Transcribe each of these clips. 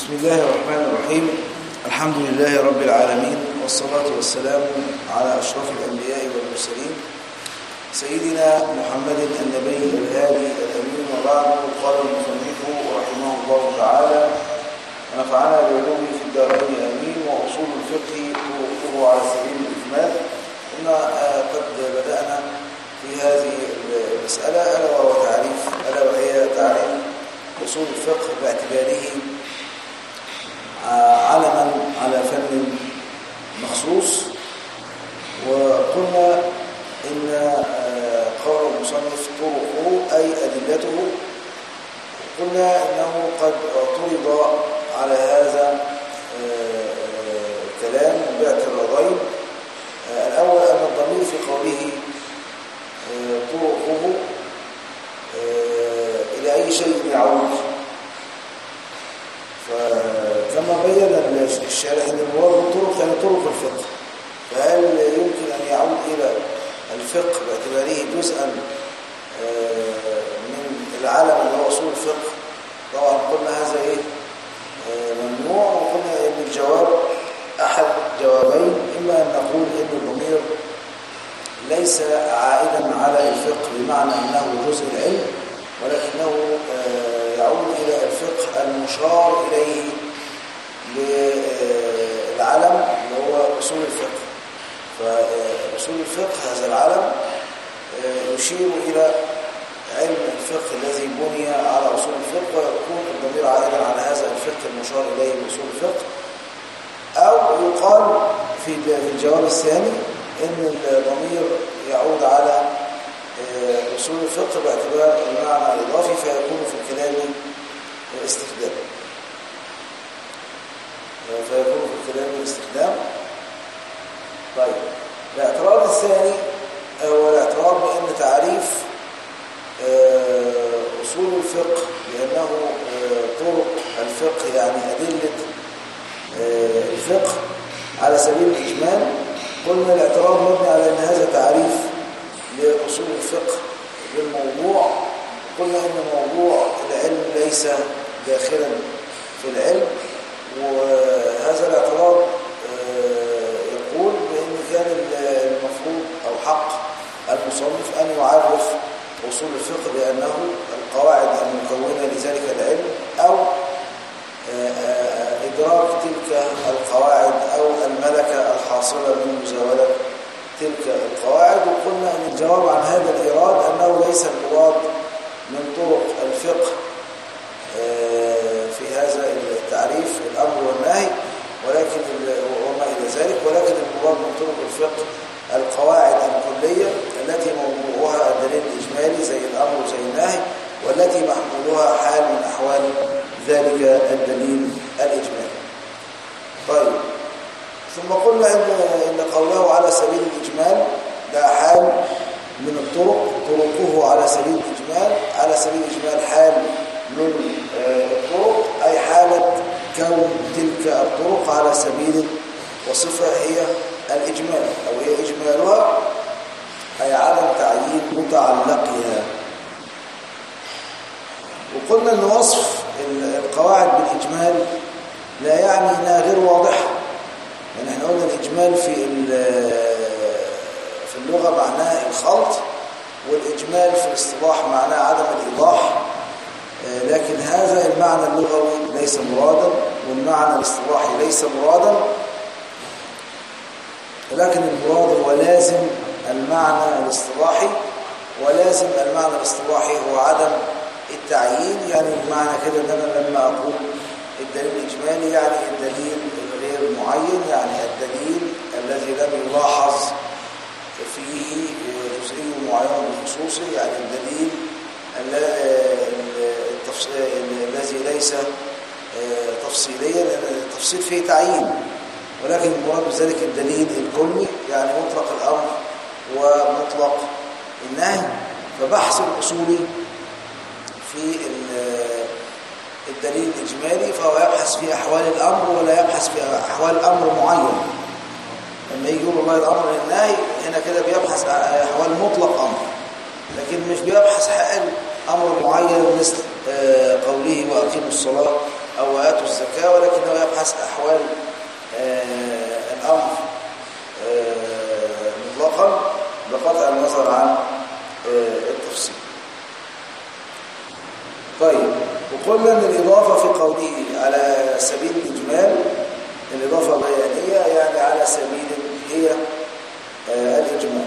بسم الله الرحمن الرحيم الحمد لله رب العالمين والصلاة والسلام على أشرف الأنبياء والمرسلين سيدنا محمد النبي الهادي الأمين وبعد قال المصنف رحمه الله تعالى ونفعنا بعلومه في الدارين آمين وأصول الفقه طرقه على سبيل الإجمال كنا قد بدأنا في هذه المسألة ألا وهو تعريف ألا وهي تعريف أصول الفقه باعتباره علما على فن مخصوص وقلنا إن قول المصنف طرقه أي أدلته قلنا إنه قد اعترض على هذا الكلام باعتراضين الأول أن الضمير في قوله طرقه إلى أي شيء يعود فكما بين الشارح أن المراد بالطرق يعني طرق الفقه فهل يمكن أن يعود إلى الفقه باعتباره جزءا من العالم اللي هو أصول الفقه طبعا قلنا هذا إيه ممنوع وقلنا أن الجواب أحد جوابين إما أن نقول أن الضمير ليس عائدا على الفقه بمعنى أنه جزء العلم ولكنه يعود إلى الفقه المشار إليه للعلم اللي هو أصول الفقه فأصول الفقه هذا العلم يشير إلى علم الفقه الذي بني على أصول الفقه ويكون الضمير عائدا على هذا الفقه المشار إليه بأصول الفقه أو يقال في الجواب الثاني إن الضمير يعود على أصول الفقه باعتبار المعنى الإضافي فيكون في الكلام استخدام فيكون في الكلام استخدام طيب الاعتراض الثاني هو الاعتراض بأن تعريف أصول الفقه بأنه طرق الفقه يعني أدلة الفقه على سبيل الإجمال قلنا الاعتراض مبني على أن هذا تعريف لأصول الفقه للموضوع قلنا أن موضوع العلم ليس داخلا في العلم وهذا الاعتراض يقول بأن كان المفروض أو حق المصنف أن يعرف أصول الفقه بأنه القواعد المكونة لذلك العلم أو إدراك تلك القواعد أو الملكة الحاصلة من مزاولة تلك القواعد وقلنا أن الجواب عن هذا الإيراد أنه ليس المراد من طرق الفقه في هذا التعريف الأمر والنهي ولكن وما إلى ذلك ولكن المراد من طرق الفقه القواعد الكلية التي موضوعها الدليل الإجمالي زي الأمر وزي النهي والتي محمولها حال من أحوال ذلك الدليل الإجمالي طيب ثم قلنا إن, إن قوله على سبيل الإجمال ده حال من الطرق طرقه على سبيل الإجمال على سبيل الإجمال حال من الطرق أي حالة كون تلك الطرق على سبيل وصفة هي الإجمال أو هي إجمالها أي عدم تعيين متعلقها وقلنا أن وصف القواعد بالإجمال لا يعني أنها غير واضحة يعني احنا قلنا الإجمال في في اللغة معناه الخلط والإجمال في الاصطلاح معناه عدم الإيضاح لكن هذا المعنى اللغوي ليس مرادا والمعنى الاصطلاحي ليس مرادا لكن المراد هو لازم المعنى الاصطلاحي ولازم المعنى الاصطلاحي هو عدم التعيين يعني المعنى كده ان انا لما اقول الدليل الاجمالي يعني الدليل غير معين يعني الدليل الذي لم يلاحظ فيه جزئي معين بخصوصه يعني الدليل الذي ليس تفصيليا لان التفصيل فيه تعيين ولكن المراد بذلك الدليل الكلي يعني مطلق الامر ومطلق النهي فبحث الاصولي في الدليل الإجمالي فهو يبحث في أحوال الأمر ولا يبحث في أحوال أمر معين لما يجي يقول الله الأمر للنهي هنا كده بيبحث أحوال مطلق أمر لكن مش بيبحث حال أمر معين مثل قوله وأقيموا الصلاة أو وآتوا الزكاة ولكنه يبحث أحوال آه، الأمر آه، مطلقا بقطع النظر عن آه، التفصيل طيب وقلنا ان الإضافة في قوله على سبيل الإجمال الإضافة بيانية يعني على سبيل هي الإجمال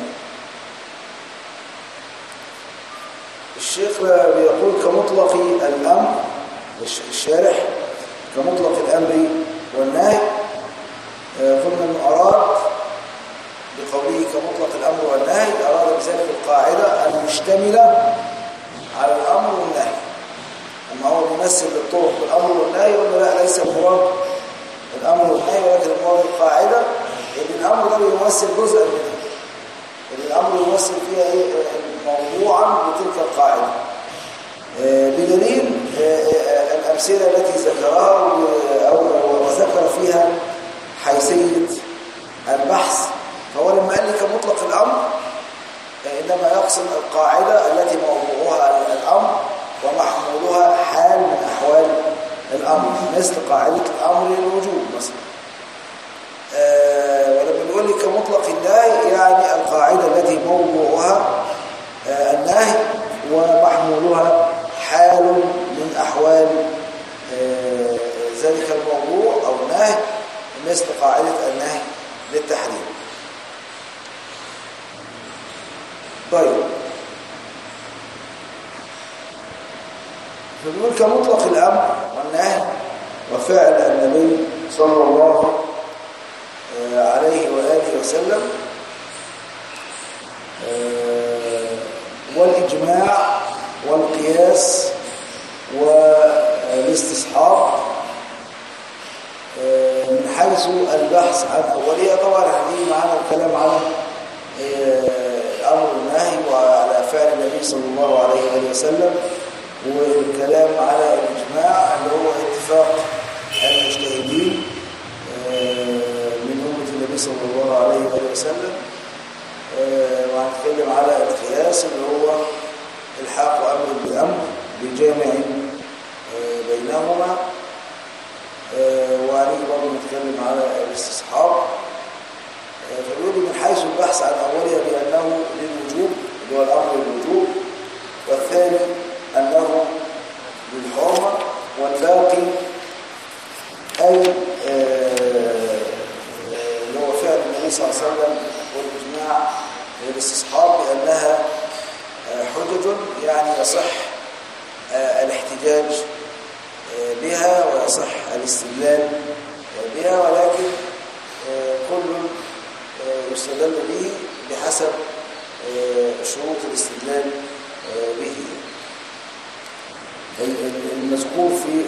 الشيخ بيقول كمطلق الأمر الشارح كمطلق الأمر والنهي قلنا أنه أراد بقوله كمطلق الأمر والنهي أراد بذلك القاعدة المشتملة على الأمر والنهي أما هو الممثل للطرق بالأمر والنهي قلنا لا ليس المراد الأمر والنهي ولكن المراد القاعدة إن الأمر ده بيمثل جزءا منها إن الأمر يمثل فيها إيه موضوعا بتلك القاعدة بدليل الأمثلة التي ذكرها أو وذكر فيها حيثية البحث فهو لما قال لي كمطلق الأمر إنما يقصد القاعدة التي موضوعها الأمر ومحمولها حال من أحوال الأمر مثل قاعدة الأمر للوجوب مثلا أه ولما نقول لي كمطلق النهي يعني القاعدة التي موضوعها أه النهي ومحمولها حال من أحوال أه ذلك الموضوع أو النهي مثل قاعدة النهي للتحريم طيب فبنقول كمطلق الأمر والنهي وفعل النبي صلى الله عليه وآله وسلم والإجماع والقياس والاستصحاب من حيث البحث عن أولية طبعا هذه معنا الكلام على الأمر والنهي وعلى فعل النبي صلى الله عليه وآله وسلم والكلام على الإجماع اللي هو اتفاق المجتهدين من أمة النبي صلى الله عليه وآله وسلم وهنتكلم على القياس اللي هو الحاق أمر بأمر بجامع بينهما وهنيجي برضه نتكلم على الاستصحاب فبيقول من حيث البحث عن أولها بأنه للوجوب اللي هو الأمر للوجوب والثاني أنه للحرمة والباقي أي اللي هو فعل النبي صلى الله عليه وسلم والإجماع والاستصحاب بأنها حجج يعني يصح الاحتجاج بها ويصح الاستدلال بها ولكن كل يستدل به بحسب شروط الاستدلال به المذكور في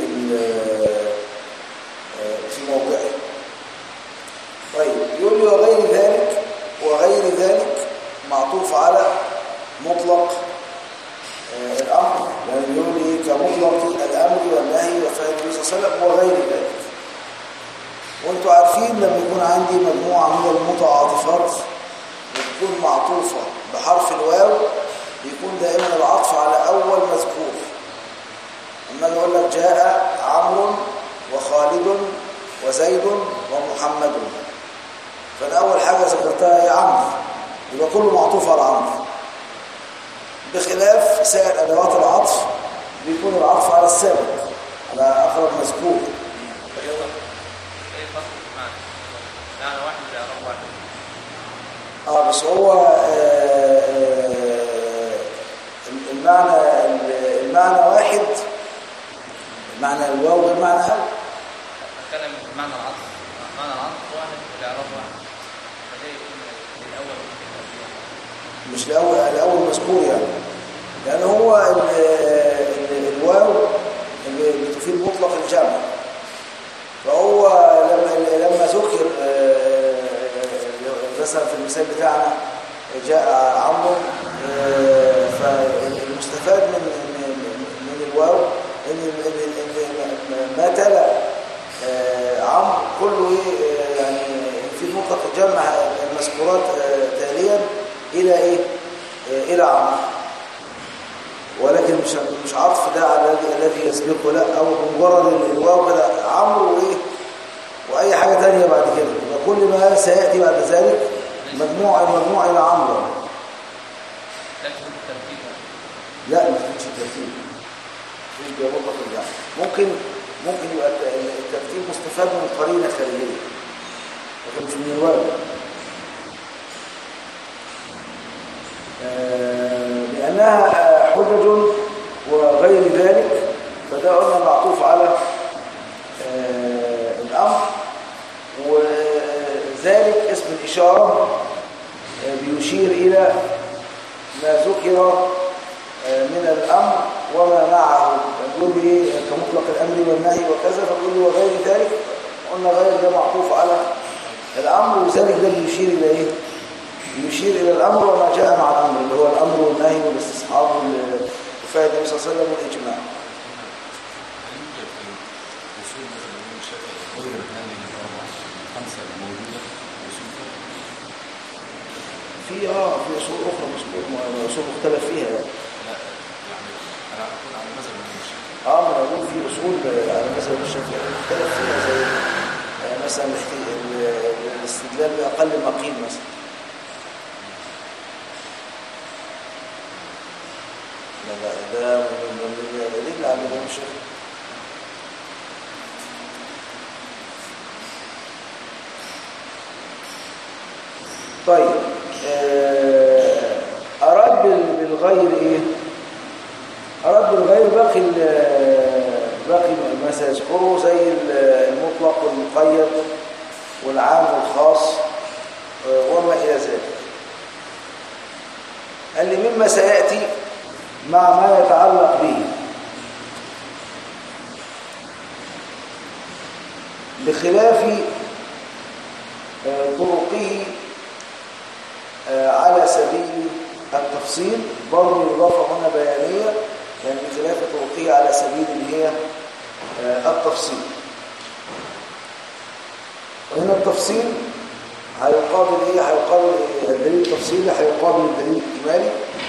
في موضعه طيب يقول لي وغير ذلك وغير ذلك معطوف على مطلق الأمر يعني يقول لي كمطلق الأمر والنهي وفعل النبي صلى الله عليه وسلم وغير ذلك وانتوا عارفين لما يكون عندي مجموعة من المتعاطفات بتكون معطوفة بحرف الواو بيكون دائما العطف على أول مذكور أما أقول لك جاء عمرو وخالد وزيد ومحمد فأنا أول حاجة ذكرتها هي عمرو يبقى كله معطوف على عمرو بخلاف سائر أدوات العطف بيكون العطف على السابق على أقرب مذكور اه بس هو آه آه المعنى المعنى واحد معنى الواو غير معنى هل اتكلم بمعنى العطف معنى العطف واحد والاعراب واحد فده يكون الاول مش الاول الاول مذكور يعني لان هو ال ال الواو بتفيد مطلق الجمع فهو لما لما ذكر مثلا في المثال بتاعنا جاء عمرو فالمستفاد من من الواو ان ما تلا عمرو كله يعني في مطلق جمع المذكورات تاليا الى ايه الى عمرو ولكن مش مش عطف ده على الذي الذي يسبقه لا او بمجرد ال- الواو كده عمرو وايه واي حاجه تانية بعد كده يبقى كل ما سياتي بعد ذلك مجموع المجموع الى عمرو لكن الترتيب لا ما تكونش الترتيب مش بيربط الجمع ممكن ممكن يبقى الت- الترتيب مستفاد من قرينه خارجيه لكن مش من الواجب آه، لانها آه، حجج وغير ذلك فده قلنا معطوف على آه، الامر وذلك اسم الاشاره آه، بيشير الى ما ذكر من الأمر وما معه يقول لي إيه كمطلق الأمر والنهي وكذا فبيقول لي وغير ذلك قلنا غير ده معطوف على الأمر وذلك ده بيشير إلى إيه؟ يشير إلى الأمر وما جاء مع الأمر اللي هو الأمر والنهي والاستصحاب وفاة النبي صلى الله عليه وسلم والإجماع يوجد في اصول مثلا الامام الشافعي غير هذه الاربعه الخمسه الموجوده اصول في اه في أصول أخرى مذكور أصول مختلف فيها يعني. لا يعني انا اقول على مذهب الامام الشافعي اه ما اقول في اصول على مذهب الشافعي مختلف فيها زي آه، مثلا الاحت- ال- الاستدلال باقل مقيم مثلا لا لا ده من من الادله على الامام الشافعي طيب آه، اراد بال- بالغير ايه أراد بالغير باقي ال- باقي ما سيذكره زي ال- المطلق والمقيد والعام والخاص آه، وما إلى ذلك قال لي مما سيأتي مع ما يتعلق به بخلاف آه، طرقه آه، على سبيل التفصيل برضه الإضافة هنا بيانية يعني بخلاف طرقه على سبيل اللي هي آه، التفصيل وهنا التفصيل هيقابل ايه هيقابل الدليل التفصيلي هيقابل الدليل الاجمالي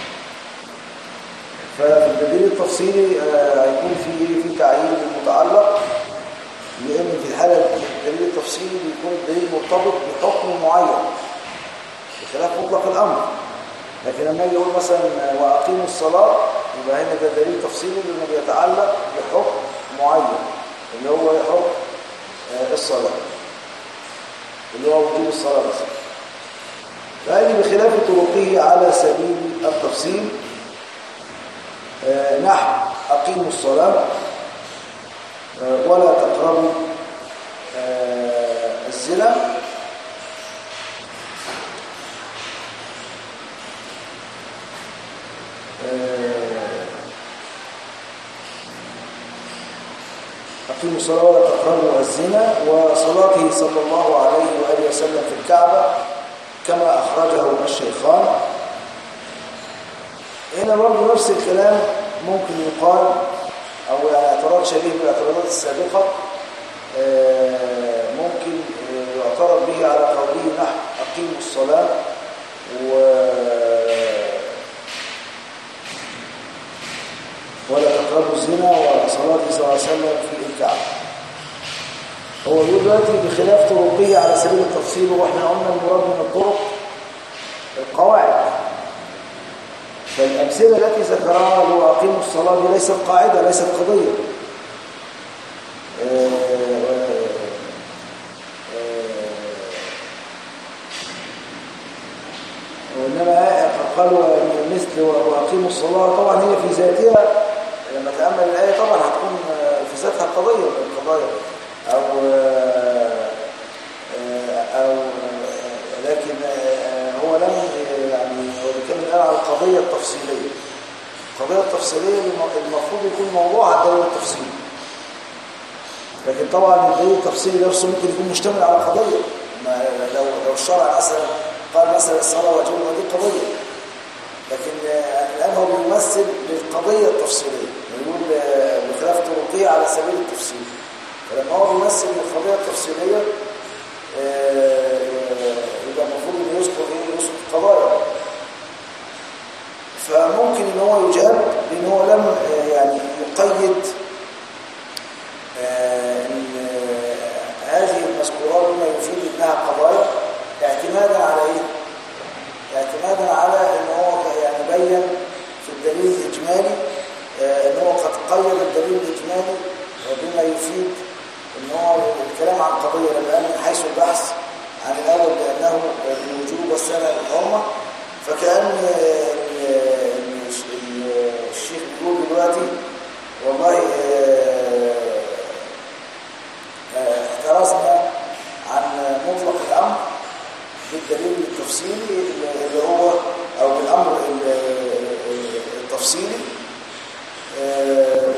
ففي الدليل التفصيلي آه، هيكون في ايه في تعيين للمتعلق لان في الحاله الدليل التفصيلي بيكون الدليل مرتبط بحكم معين بخلاف مطلق الامر لكن لما يجي يقول مثلا واقيموا الصلاه يبقى هنا ده دليل تفصيلي لانه بيتعلق بحكم معين اللي هو حكم آه، الصلاه اللي هو وجوب الصلاه بس فهذه بخلاف طرقه على سبيل التفصيل آه، نحو اقيموا الصلاه آه، ولا تقربوا آه، الزنا أقيموا الصلاة ولا تقربوا الزنا وصلاته صلى الله عليه وآله وسلم في الكعبة كما أخرجه الشيخان هنا برضه نفس الكلام ممكن يقال أو يعني اعتراض شبيه بالاعتراضات السابقة آه، ممكن آه، يعترض به على قوله نحو أقيموا الصلاة و ولا تقربوا الزنا وصلاته صلى الله عليه وسلم في الكعبة هو يقول دلوقتي بخلاف طرقية على سبيل التفصيل واحنا قلنا المراد من الطرق القواعد فالأمثلة التي ذكرها اللي هو أقيموا الصلاة دي ليست قاعدة ليست قضية آه، آه، وإنما قالوا مثل وأقيموا الصلاة طبعا هي في ذاتها لما تأمل الآية طبعا هتكون في ذاتها قضية من القضايا أو أو لكن هو لم يعني هو بيتكلم الآن على القضية التفصيلية القضية التفصيلية المفروض يكون موضوعها الدليل التفصيلي لكن طبعا الدليل التفصيلي نفسه ممكن يكون مشتمل على قضية ما لو لو الشرع مثلا قال مثلا الصلاة واجب ودي قضية لكن الآن هو بيمثل للقضية التفصيلية يقول بخلاف طرقية على سبيل التفصيل فلما هو بيمثل للقضية التفصيلية يبقى المفروض انه يذكر ايه يذكر قضايا فممكن ان هو يجاب لان هو لم السنة الحرمة فكأن ال- ال- ال- الشيخ بيقول دلوقتي والله آه، آه، احترزنا عن مطلق الأمر بالدليل التفصيلي اللي هو أو بالأمر ال- التفصيلي آه،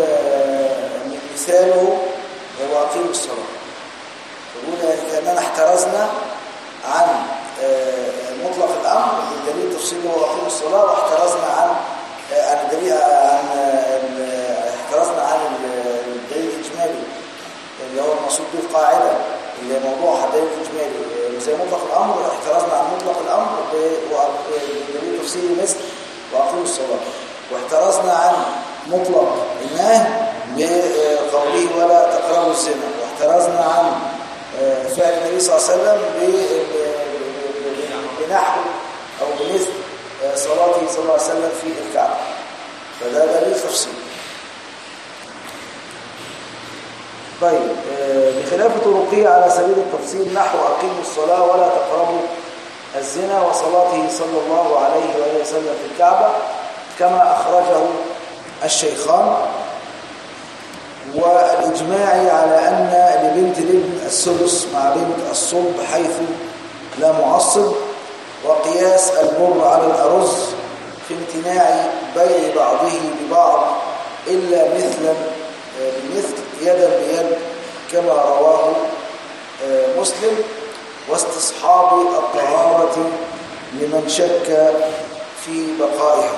ومثاله هو أقيم الصلاة يقول يعني كأننا احترزنا عن آه، مطلق الأمر بالدليل التفصيلي هو أقيم الصلاة واحترزنا عن آه، عن الدليل عن آه، ال- احترزنا عن ال- الدليل الإجمالي اللي هو المقصود به القاعدة اللي موضوع الدليل الإجمالي آه، زي مطلق الأمر احترزنا عن مطلق الأمر ب- وأ- بالدليل التفصيلي مثل وأقيم الصلاة واحترزنا عن مطلق النهي بقوله ولا تقربوا الزنا واحترزنا عن آه، فعل النبي صلى الله عليه وسلم ب- ب- بنحو أو بمثل آه، صلاته صلى الله عليه وسلم في الكعبة فده دليل تفصيل طيب آه، بخلاف طرقه على سبيل التفصيل نحو أقيموا الصلاة ولا تقربوا الزنا وصلاته صلى الله عليه وآله وسلم في الكعبة كما أخرجه الشيخان والإجماع على أن لبنت الابن السدس مع بنت الصلب حيث لا معصب وقياس البر على الأرز في امتناع بيع بعضه ببعض إلا مثلا آه، بمثل يدا بيد كما رواه آه، مسلم واستصحاب الطهارة لمن شك في بقائها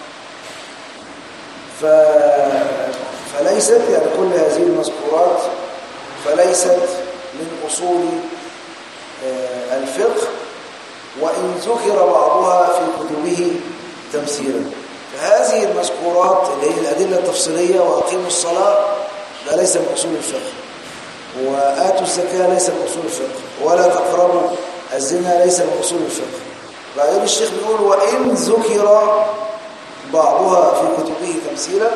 ف... فليست يعني كل هذه المذكورات فليست من أصول آه، الفقه وإن ذكر بعضها في كتبه تمثيلا فهذه المذكورات اللي هي الأدلة التفصيلية وأقيموا الصلاة ده ليس من أصول الفقه وآتوا الزكاة ليس من أصول الفقه ولا تقربوا الزنا ليس من أصول الفقه بعدين الشيخ بيقول وإن ذكر بعضها في كتبه تمثيلا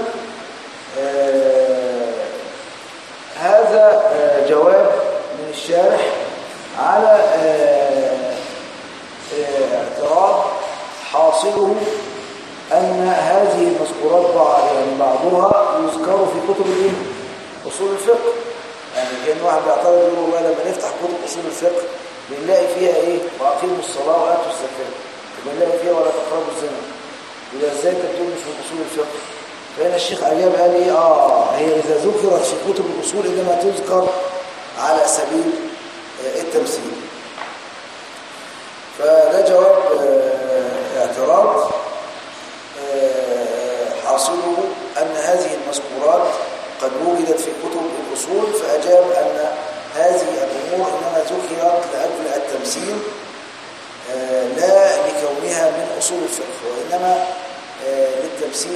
آه، هذا آه، جواب من الشارح على آه، آه، اعتراض حاصله أن هذه المذكورات بعض يعني بعضها يذكر في كتب الايه؟ أصول الفقه يعني كان واحد بيعترض يقول والله لما نفتح كتب أصول الفقه بنلاقي فيها إيه وأقيموا الصلاة وآتوا الزكاة وبنلاقي فيها ولا تقربوا الزنا يبقى ازاي انت بتقول مش من اصول الفقه فهنا الشيخ اجاب قال ايه اه هي اذا ذكرت في كتب الاصول انما تذكر على سبيل آه، التمثيل فده جواب آه، اعتراض آه، حاصله ان هذه المذكورات قد وجدت في كتب الاصول فاجاب ان هذه الامور انما ذكرت لاجل التمثيل آه، لا لكونها من أصول الفقه وإنما آه، للتمثيل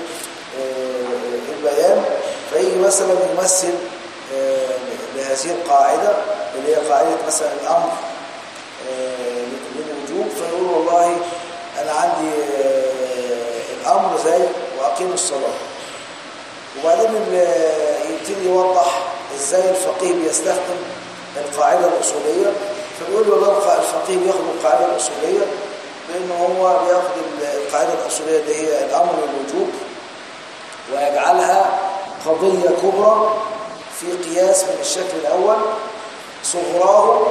والبيان فيجي مثلا يمثل آه، لهذه القاعدة اللي هي قاعدة مثلا الأمر آه، للوجوب فيقول والله أنا عندي آه، الأمر زي وأقيم الصلاة وبعدين ال- يبتدي يوضح ازاي الفقيه بيستخدم القاعدة الأصولية فبيقول له القا- الفقيه بياخد القاعدة الأصولية بأنه هو بياخد القاعدة الأصولية اللي هي الأمر للوجوب ويجعلها قضية كبرى في قياس من الشكل الأول صغراه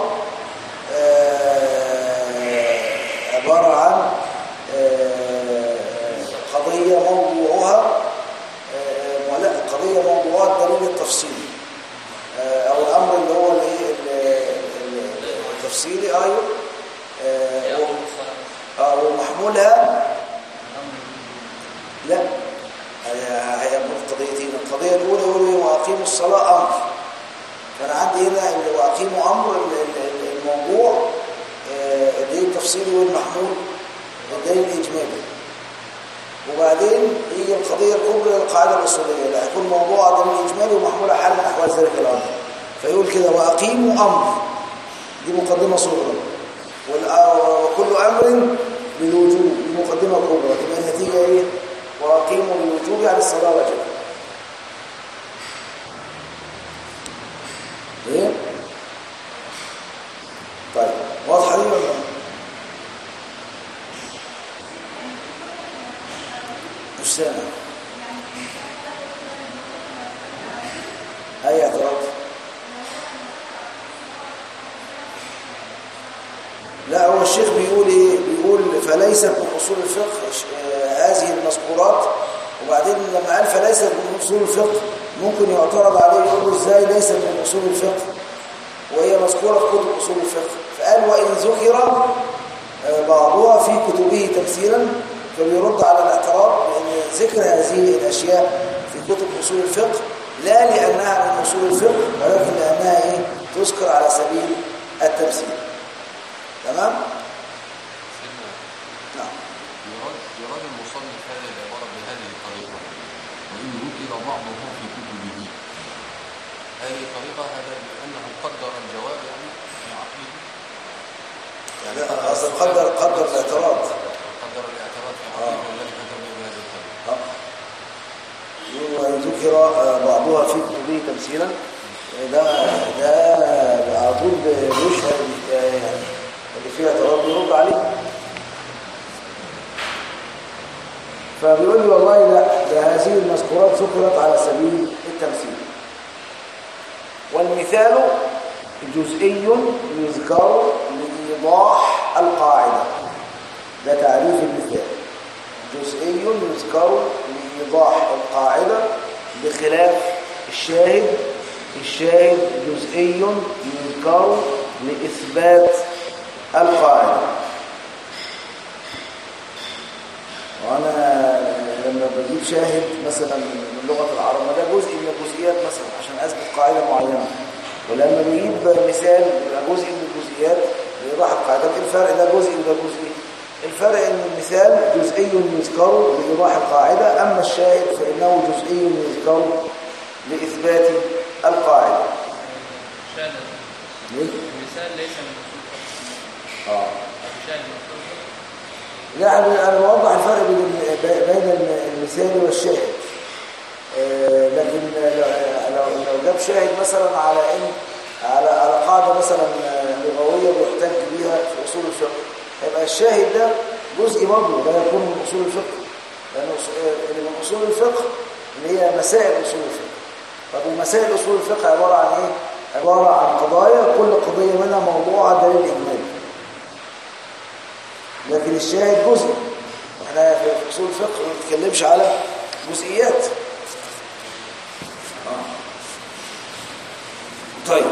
آه، عبارة عن آه، قضية موضوعها آه، ولا قضية موضوعات دليل التفصيل آه، أو الأمر اللي هو الايه ال- ال- التفصيلي أيوه آه، يأمر و- الصلاة آه، ومحمولها الأمر لا هي هي من قضيتين القضية الأولى يقول إيه؟ وأقيموا الصلاة أمر فأنا عندي هنا اللي وأقيموا أمر ال- ال- الموضوع آه، الدليل التفصيلي والمحمول الدليل الإجمالي وبعدين هي القضية الكبرى القاعدة الأصولية اللي هيكون موضوع دليل إجمالي ومحمول حل من أحوال ذلك الأمر فيقول كده وأقيموا أمر دي مقدمة صغرى والأ- وكل أمر بالوجوب دي مقدمة كبرى تبقى النتيجة إيه؟ وأقيموا بالوجوب يعني الصلاة واجبة إيه؟ طيب واضحة دي ولا لا؟ مش سامع اي اعتراض لا هو الشيخ بيقول ايه بيقول فليست من اصول الفقه ش- آه، هذه المذكورات وبعدين لما قال فليست من اصول الفقه ممكن يعترض عليه يقول له ازاي ليست من اصول الفقه وهي مذكوره في كتب اصول الفقه فقال وان ذكر آه، بعضها في كتبه تمثيلا فبيرد على الاعتراض بان ذكر هذه الاشياء في كتب اصول الفقه لا لانها من اصول الفقه ولكن لانها ايه تذكر على سبيل التمثيل تمام سيدنا نعم يراد يراد المصنف هذه العبارة بهذه الطريقة وإن ذكر بعضه في كتبه هذه الطريقة هذا لأنه قدر الجواب يعني في عقله يعني لا اصل قدر قدر الاعتراض قدر الاعتراف في عقله الذي كتب به بهذه الطريقة وإن ذكر آه، بعضها في كتبه تمثيلا ده ده على طول بيشهر آه، يعني اللي فيها اعتراض بيرد عليه فبيقول لي والله لا ده هذه المذكورات ذكرت على سبيل التمثيل والمثال جزئي يذكر لإيضاح القاعدة ده تعريف المثال جزئي يذكر لإيضاح القاعدة بخلاف الشاهد الشاهد جزئي يذكر لإثبات القاعدة وأنا لما بجيب شاهد مثلا من لغة العرب ما ده جزء من الجزئيات مثلا عشان أثبت قاعدة معينة ولما بجيب مثال يبقى جزء من الجزئيات لإيضاح القاعدة إيه الفرق ده جزء وده جزء الفرق ان المثال جزئي يذكر لإيضاح القاعدة أما الشاهد فإنه جزئي يذكر لإثبات القاعدة شاهد ليه؟ المثال ليس من اصول الفقه آه. الشاهد من اصول الفقه لا أنا أنا بوضح الفرق بين الم- بين المثال والشاهد آه، لكن لو لو لو جاب شاهد مثلا على ان على على قاعده مثلا آه، لغويه بيحتج بيها في اصول الفقه يبقى الشاهد ده جزء برضه لا يكون من اصول الفقه لان أص- آه، اللي من اصول الفقه اللي هي مسائل اصول الفقه طب ومسائل اصول الفقه عباره عن ايه عباره عن قضايا كل قضيه منها موضوعها دليل اجمالي لكن الشاهد جزء احنا في اصول الفقه ما بنتكلمش على جزئيات آه. طيب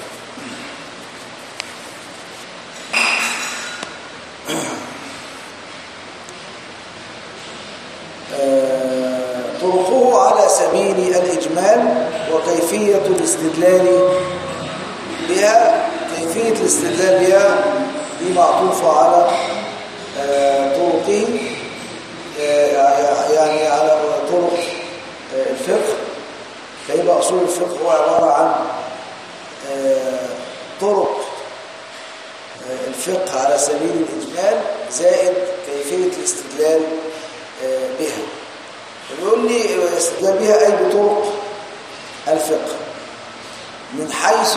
آه، طرقه على سبيل الإجمال وكيفية الاستدلال بها كيفية الاستدلال بها دي معطوفة على آه، طرقه آه، يعني على طرق آه، الفقه فيبقى أصول الفقه هو عبارة عن آه، طرق آه، الفقه على سبيل الإجمال زائد كيفية الاستدلال آه، بها بيقول لي الاستدلال بها أي بطرق الفقه من حيث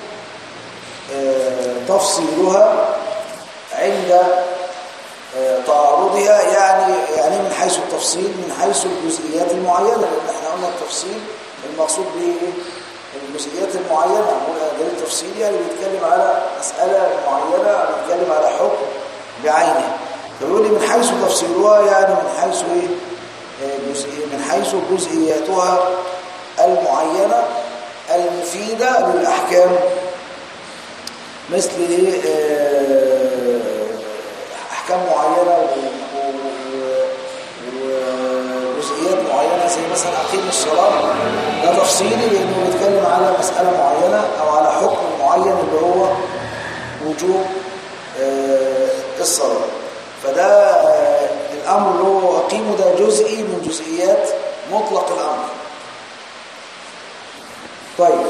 آه، تفصيلها عند آه، تعارضها يعني يعني من حيث التفصيل من حيث الجزئيات المعينة لأن احنا قلنا التفصيل المقصود به ايه؟ الجزئيات المعينة هو دليل تفصيلي يعني بيتكلم على مسألة معينة بيتكلم على حكم بعينه فيقول لي من حيث تفصيلها يعني من حيث ايه آه، جزئي من حيث جزئياتها المعينة المفيدة للأحكام مثل ايه آه، احكام معينه و- و- وجزئيات معينه زي مثلا اقيم الصلاه ده تفصيلي لانه بيتكلم على مساله معينه او على حكم معين اللي هو وجوب آه، الصلاه فده آه، الامر اللي هو اقيمه ده جزئي من جزئيات مطلق الامر طيب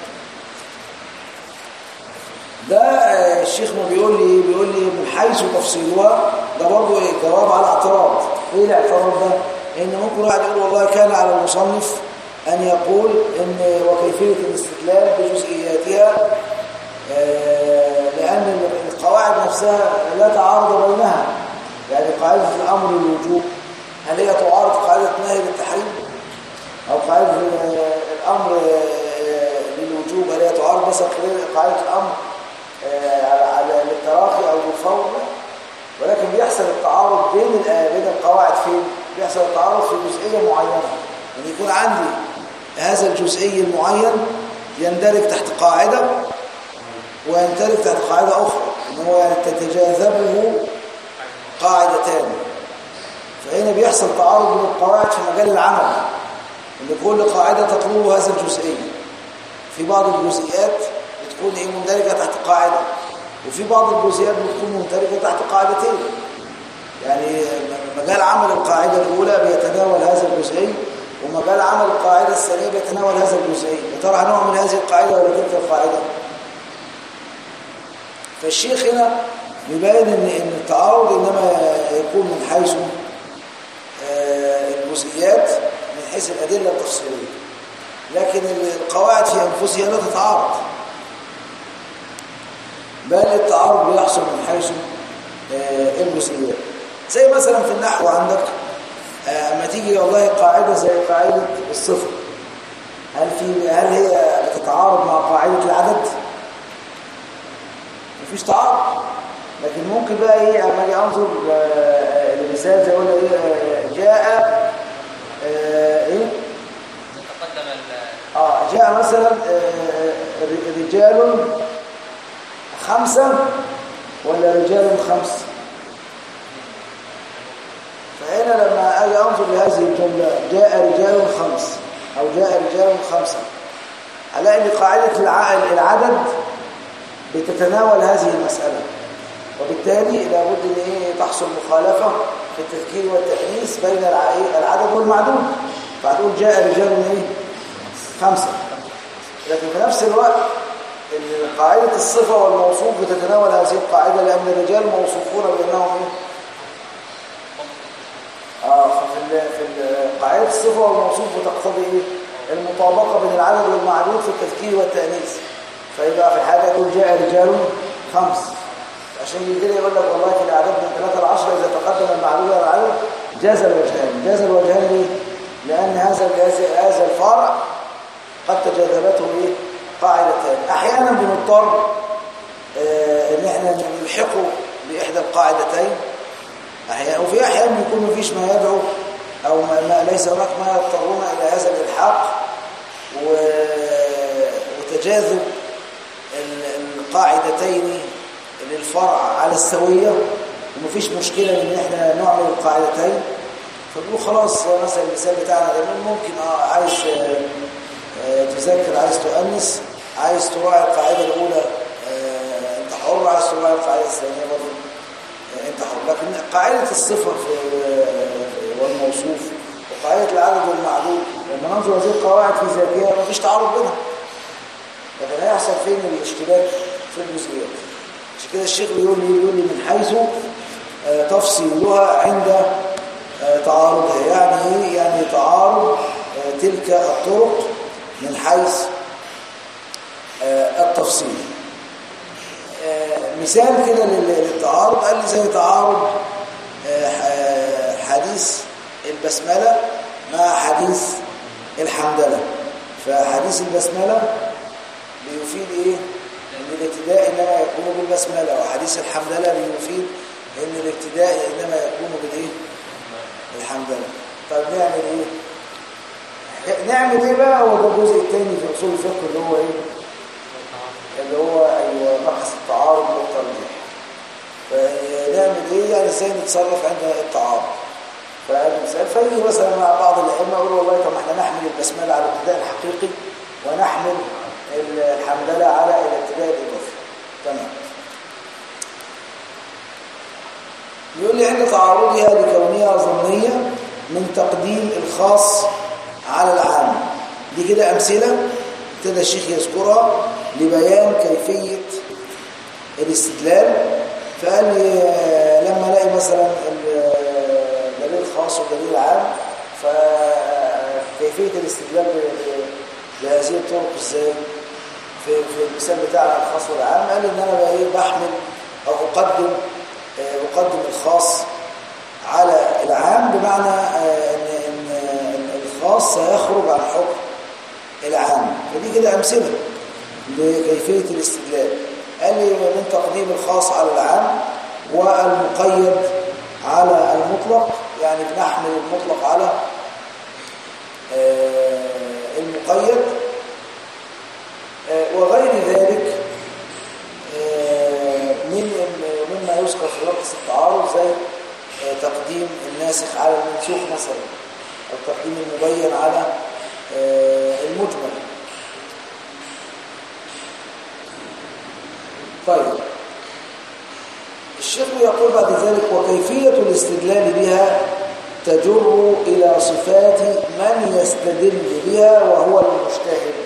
ده آه، الشيخ ما بيقول لي بيقول لي من حيث تفصيلها ده برضه إيه؟ جواب على اعتراض ايه الاعتراض ده ان ممكن واحد يقول والله كان على المصنف ان يقول ان وكيفيه الاستدلال بجزئياتها آه، لان القواعد نفسها لا تعارض بينها يعني قاعده الامر الوجوب هل هي تعارض قاعدة نهي للتحريم أو قاعدة آه، الأمر آه، للوجوب هل هي تعارض مثلا قاعدة الأمر آه، على على للتراخي أو للفور لا. ولكن بيحصل التعارض بين ال- بين القواعد فين بيحصل التعارض في جزئية معينة يعني يكون عندي هذا الجزئي المعين يندرج تحت قاعدة ويندرج تحت قاعدة أخرى إن هو يعني تتجاذبه قاعدتان فهنا بيحصل تعارض من القواعد في مجال العمل ان كل قاعده تطلب هذا الجزئي في بعض الجزئيات بتكون ايه مندرجه تحت قاعده وفي بعض الجزئيات بتكون مندرجه تحت قاعدتين يعني مجال عمل القاعده الاولى بيتناول هذا الجزئي ومجال عمل القاعده الثانيه بيتناول هذا الجزئي يا ترى هنعمل هذه القاعده ولا تلك القاعده فالشيخ هنا يبين ان ان التعارض انما يكون من حيث آه، الجزئيات من حيث الادله التفصيليه لكن القواعد في انفسها لا تتعارض بل التعارض بيحصل من حيث آه، الجزئيات زي مثلا في النحو عندك آه، اما تيجي والله قاعده زي قاعده الصفر هل في هل هي بتتعارض مع قاعده العدد مفيش تعارض لكن ممكن بقى ايه اما اجي انظر آه، لمثال زي اقول ايه آه، جاء آه، ايه تقدم ال- اه جاء مثلا آه، ر- رجال خمسة ولا رجال خمس فهنا لما اجي انظر لهذه الجملة جاء رجال خمس او جاء رجال خمسة الاقي ان قاعدة الع- العدد بتتناول هذه المسألة وبالتالي لابد ان ايه تحصل مخالفة في التذكير والتأنيث بين الع- إيه؟ العدد والمعدود فهتقول جاء رجال ايه خمسة لكن في نفس الوقت ان قاعدة الصفة والموصوف بتتناول هذه القاعدة لأن الرجال موصوفون بأنهم ايه اه ففي ال- في ال- قاعدة الصفة والموصوف بتقتضي ايه المطابقة بين العدد والمعدود في التذكير والتأنيث فيبقى في الحالة يقول جاء رجال خمس عشان كده يقول لك والله في الأعداد من ثلاثة لعشرة إذا تقدم المعدود على العدد جاز الوجهان جاز الوجهان ليه؟ لأن هذا هذا- هذا الفرع قد تجاذبته ايه قاعدتان احيانا بنضطر آه، ان احنا نلحقه باحدى القاعدتين احيانا وفي احيان بيكون مفيش ما يدعو او ما ما ليس هناك ما يضطرون الى هذا الالحاق و- وتجاذب ال- القاعدتين للفرع على السويه ومفيش مشكله ان احنا نعمل القاعدتين فبنقول خلاص مثلا المثال بتاعنا ده ممكن اه عايز آه، آه، تذاكر عايز تؤنس عايز تراعي القاعده الاولى آه، انت حر عايز تراعي القاعده الثانيه برضه آه، انت حر لكن قاعده الصفه في آه، والموصوف وقاعده العدد والمعدود لما ننظر هذه القواعد في ذاتها مفيش تعارض بينها لكن هيحصل فين الاشتباك في الجزئيات عشان كده الشيخ بيقول لي بيقول لي من حيث آه، تفصيلها عند آه، تعارضها يعني ايه يعني تعارض آه، تلك الطرق من حيث آه، التفصيل آه، مثال كده لل- للتعارض قال لي زي تعارض آه، ح- حديث البسملة مع حديث الحمدلة فحديث البسملة بيفيد ايه ان الابتداء انما يكون بالبسملة وحديث الحمدلة بيفيد ان الابتداء انما يكون بالايه الحمدلة طب نعمل ايه نعمل ايه بقى هو ده الجزء الثاني في اصول الفقه اللي هو ايه اللي هو ايوه مبحث التعارض والترجيح فنعمل ايه يعني ازاي نتصرف عند التعارض فمثال فيجي مثلا مع بعض الائمه يقول والله طب ما احنا نحمل البسمله على الابتداء الحقيقي ونحمل الحمدله على الابتداء الاضافي تمام يقول لي عند تعارضها لكونها ظنيه من تقديم الخاص على العام دي كده امثله ابتدى الشيخ يذكرها لبيان كيفيه الاستدلال فقال لي آه، لما الاقي مثلا الدليل الخاص والدليل العام فكيفيه الاستدلال ب- ب- بهذه الطرق ازاي في في المثال بتاعنا الخاص والعام قال ان انا بقى ايه بحمل او اقدم آه، اقدم الخاص على العام العام بمعنى آه، ان ان إن الخاص سيخرج عن حكم العام فدي كده امثله لكيفيه الاستدلال قال لي من تقديم الخاص على العام والمقيد على المطلق يعني بنحمل المطلق على آه، المقيد آه، وغير ذلك آه، من مما يذكر في رقص التعارض زي آه، تقديم الناسخ على المنسوخ مثلا أو تقديم المبين على آه، المجمل طيب الشيخ يقول بعد ذلك وكيفية الاستدلال بها تجر إلى صفات من يستدل بها وهو المجتهد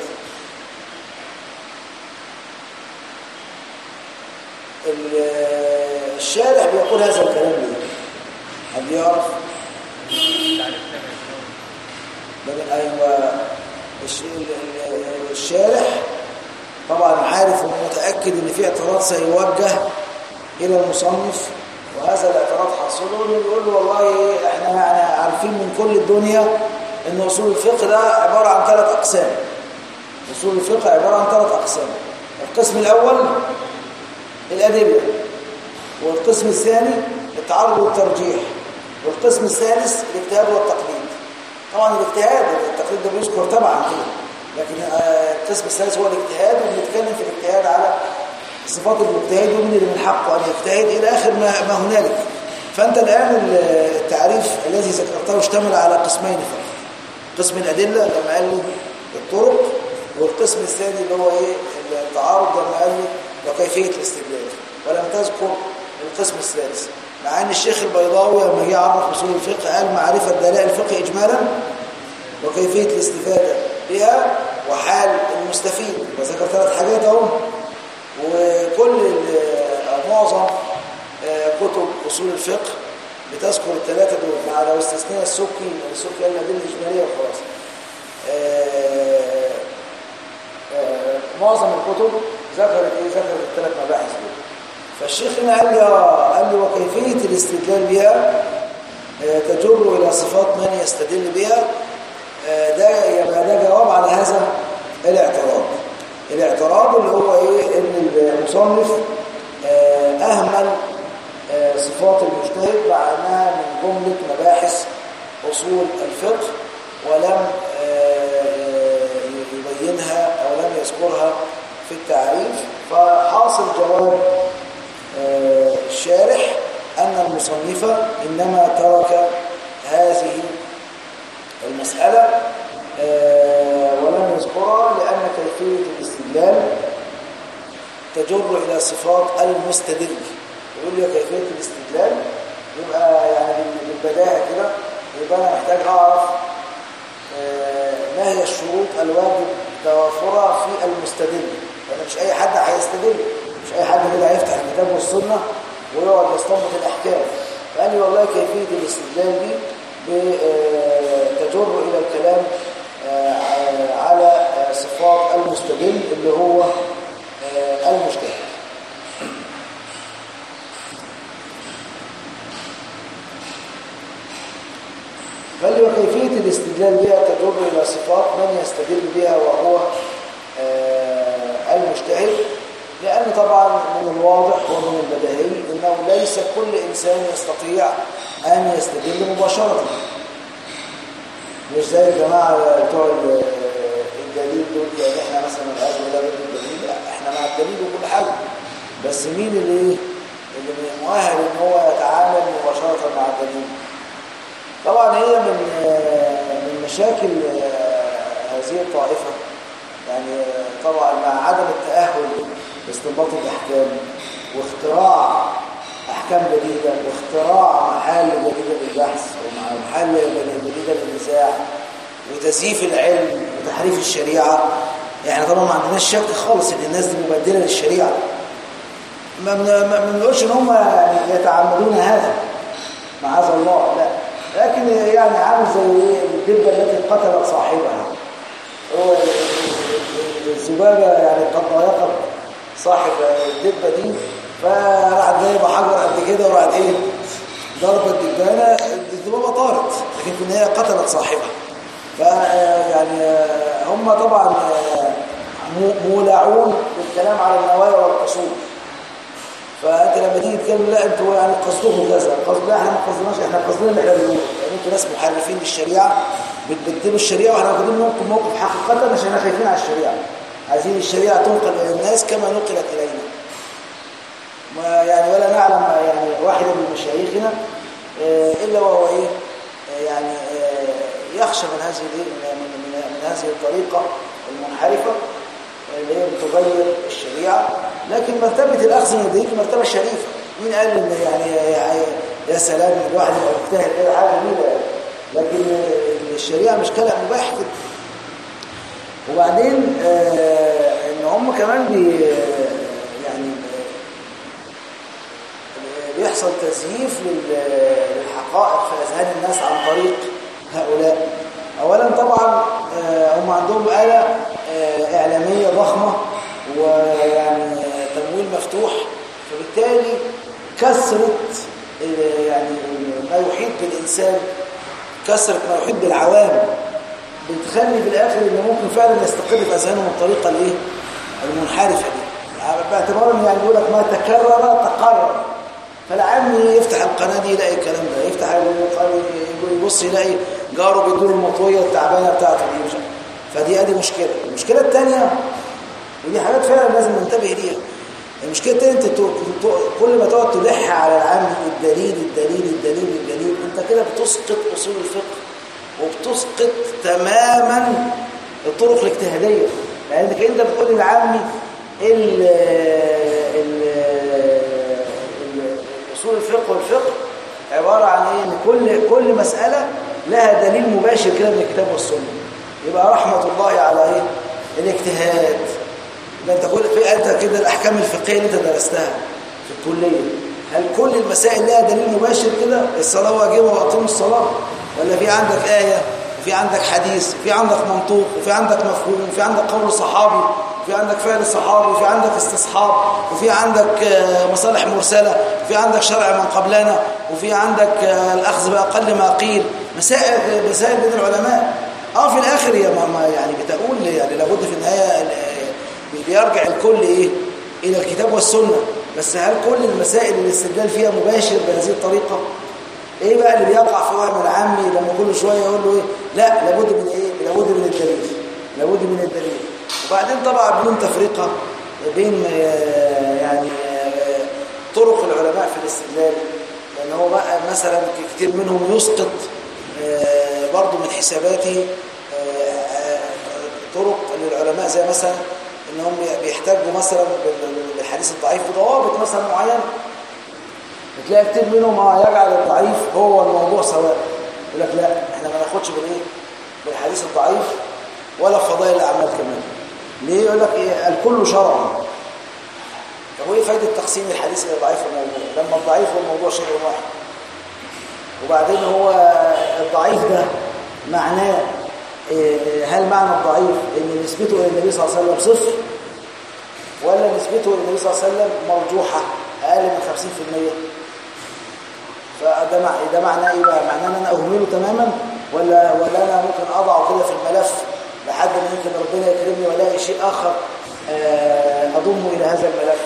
ال- الشارح بيقول هذا الكلام ليه هل يعرف تعريف كامل النوم لكن ايوه الش- ال- ال- الشارح طبعا عارف ومتاكد ان في اعتراض سيوجه الى المصنف وهذا الاعتراض حاصل له بيقول له والله احنا يعني عارفين من كل الدنيا ان اصول الفقه ده عباره عن ثلاث اقسام اصول الفقه عباره عن ثلاث اقسام القسم الاول الادله والقسم الثاني التعارض والترجيح والقسم الثالث الاجتهاد والتقليد طبعا الاجتهاد التقليد ده بيذكر طبعا كده لكن آه، القسم الثالث هو الاجتهاد وبنتكلم في الاجتهاد على صفات المجتهد ومن اللي من حقه ان يجتهد الى اخر ما, ما هنالك فانت الان ال- التعريف الذي ذكرته اشتمل على قسمين فقط قسم الادله لما قال لي الطرق والقسم الثاني اللي هو ايه التعارض لما قال لي وكيفيه الاستدلال ولم تذكر القسم الثالث مع ان الشيخ البيضاوي لما جه يعرف اصول الفقه قال معرفه دلائل الفقه اجمالا وكيفيه الاستفاده بها وحال المستفيد وذكر ثلاث حاجات اهو وكل ال- أو معظم آه، كتب اصول الفقه بتذكر الثلاثه دول مع لو استثناء السكي السكي قال الادله الاجماليه وخلاص آه، آه، معظم الكتب ذكرت ايه ذكرت الثلاث مباحث دول فالشيخ هنا قال لي آه، قال لي وكيفيه الاستدلال بها آه، تجر الى صفات من يستدل بها آه، ده يبقى ده جواب على هذا الاعتراض الاعتراض اللي هو ايه ان المصنف آه، اهمل آه، صفات المجتهد مع انها من جمله مباحث اصول الفقه ولم آه، يبينها او لم يذكرها في التعريف فحاصل جواب آه، الشارح ان المصنف انما ترك هذه المسألة آه، ولم يذكرها لأن كيفية الاستدلال تجر إلى صفات المستدل يقول لي كيفية الاستدلال يبقى يعني بالبداهة كده يبقى أنا محتاج أعرف آه، ما هي الشروط الواجب توافرها في المستدل لأن مش أي حد هيستدل مش أي حد كده هيفتح الكتاب والسنة ويقعد يستنبط الأحكام فقال لي والله كيفية الاستدلال دي ب- آه، تجر إلى الكلام آه، على آه، صفات المستدل اللي هو آه، المجتهد قال لي وكيفية الاستدلال بها تجر إلى صفات من يستدل بها وهو آه، المجتهد لأن طبعا من الواضح ومن البديهي أنه ليس كل إنسان يستطيع أن يستدل مباشرة مش زي الجماعة بتوع ال- الدليل دول يعني احنا مثلا الأزمة ده ضد الدليل لا احنا مع الدليل وكل حاجة بس مين اللي ايه اللي مؤهل ان هو يتعامل مباشرة مع الدليل طبعا هي من من مشاكل هذه الطائفة يعني طبعا مع عدم التأهل لاستنباط الأحكام واختراع أحكام جديدة واختراع محل جديدة للبحث ومحل جديدة للنزاع وتزييف العلم وتحريف الشريعة احنا طبعا ما عندناش شك خالص ان الناس دي مبدلة للشريعة ما بن- ما بنقولش ان هم يعني يتعمدون هذا معاذ الله لا لكن يعني عامل زي ايه الدبه التي قتلت صاحبها هو الذبابه يعني قد ضايقت صاحب الدبه دي فراحت جايبه حجر قد كده وراحت ايه ضرب الدبانة الذبابة طارت لكن في النهاية قتلت صاحبها ف يعني هم طبعا م- مولعون بالكلام على النوايا والقصور فانت لما تيجي تتكلم لا انتوا يعني قصدكم كذا قصد لا احنا ما قصدناش احنا قصدنا اللي احنا بنقوله يعني انتوا ناس محرفين للشريعه بتبدلوا الشريعه واحنا واخدين منكم موقف حقيقه عشان احنا خايفين على الشريعه عايزين الشريعه تنقل الى الناس كما نقلت الينا ما يعني ولا نعلم يعني واحد من مشايخنا آه، الا وهو ايه آه، يعني آه، يخشى من هذه الايه من, من, من, من هذه الطريقه المنحرفه اللي هي بتغير الشريعه لكن مرتبه الاخذ من الدليل مرتبه شريفه مين قال ان يعني يعني يا سلام ان الواحد يبقى مجتهد كده حاجه جميله يعني. لكن الشريعه مش كلام مباح كده وبعدين آه، ان هم كمان بي يعني بيحصل تزييف لل- للحقائق في اذهان الناس عن طريق هؤلاء اولا طبعا آه، هم عندهم آلة آه، اعلاميه ضخمه ويعني تمويل مفتوح فبالتالي كثرت آه، يعني ما يحيط بالانسان كثرت ما يحيط بالعوام بتخلي في الاخر ان ممكن فعلا يستقر في اذهانهم الطريقه الايه المنحرفه دي يعني باعتبار ان يعني بيقول لك ما تكرر تقرر فالعام يفتح القناه دي يلاقي الكلام ده يفتح القناة يبص يلاقي جاره بيدور المطويه التعبانه بتاعته دي مش عارف. فدي ادي مشكله المشكله الثانيه ودي حاجات فعلا لازم ننتبه ليها المشكله الثانيه انت تو- تو- كل ما تقعد تلح على العام الدليل الدليل الدليل الدليل انت كده بتسقط اصول الفقه وبتسقط تماما الطرق الاجتهاديه لانك انت بتقول للعامي ال ال ال- اصول الفقه والفقه عباره عن ايه ان كل كل مساله لها دليل مباشر كده من الكتاب والسنه يبقى رحمه الله على ايه الاجتهاد ده انت كل في انت كده الاحكام الفقهيه اللي انت درستها في الكليه هل كل المسائل لها دليل مباشر كده الصلاه واجبه واقيموا الصلاه ولا في عندك ايه وفي عندك حديث وفي عندك منطوق وفي عندك مفهوم وفي عندك قول صحابي وفي عندك فعل صحابي وفي عندك استصحاب وفي عندك آه، مصالح مرسله وفي عندك شرع من قبلنا وفي عندك آه، الاخذ باقل ما قيل مسائل مسائل بين العلماء اه في الاخر هي ما ما يعني بتقول يعني لابد في النهايه آه، بيرجع الكل ايه الى الكتاب والسنه بس هل كل المسائل اللي الاستدلال فيها مباشر بهذه الطريقه ايه بقى اللي بيقع في وهم العامي لما كل شويه يقول له ايه لا لابد من ايه لابد من الدليل لابد من الدليل وبعدين طبعا بدون تفرقه بين آه، يعني آه، طرق العلماء في الاستدلال لان هو بقى مثلا كتير منهم يسقط آه، برضه من حساباته آه، آه، طرق للعلماء زي مثلا انهم بيحتاجوا مثلا بال- بالحديث الضعيف بضوابط مثلا معينه بتلاقي كتير منهم اه يجعل الضعيف هو الموضوع سواء يقول لك لا احنا ما ناخدش بالايه بالحديث الضعيف ولا فضائل الاعمال كمان ليه يقول لك ايه الكل شرع طب وايه فايده تقسيم الحديث الى ضعيف والموضوع لما الضعيف والموضوع شيء واحد وبعدين هو الضعيف ده معناه إيه، هل معنى الضعيف ان نسبته الى النبي صلى الله عليه وسلم صفر ولا نسبته الى النبي صلى الله عليه وسلم مرجوحه اقل من 50% فده مع ده معناه ايه بقى معناه ان انا اهمله تماما ولا ولا انا ممكن اضعه كده في الملف لحد ما يمكن ربنا يكرمني والاقي شيء اخر آه، اضمه الى هذا الملف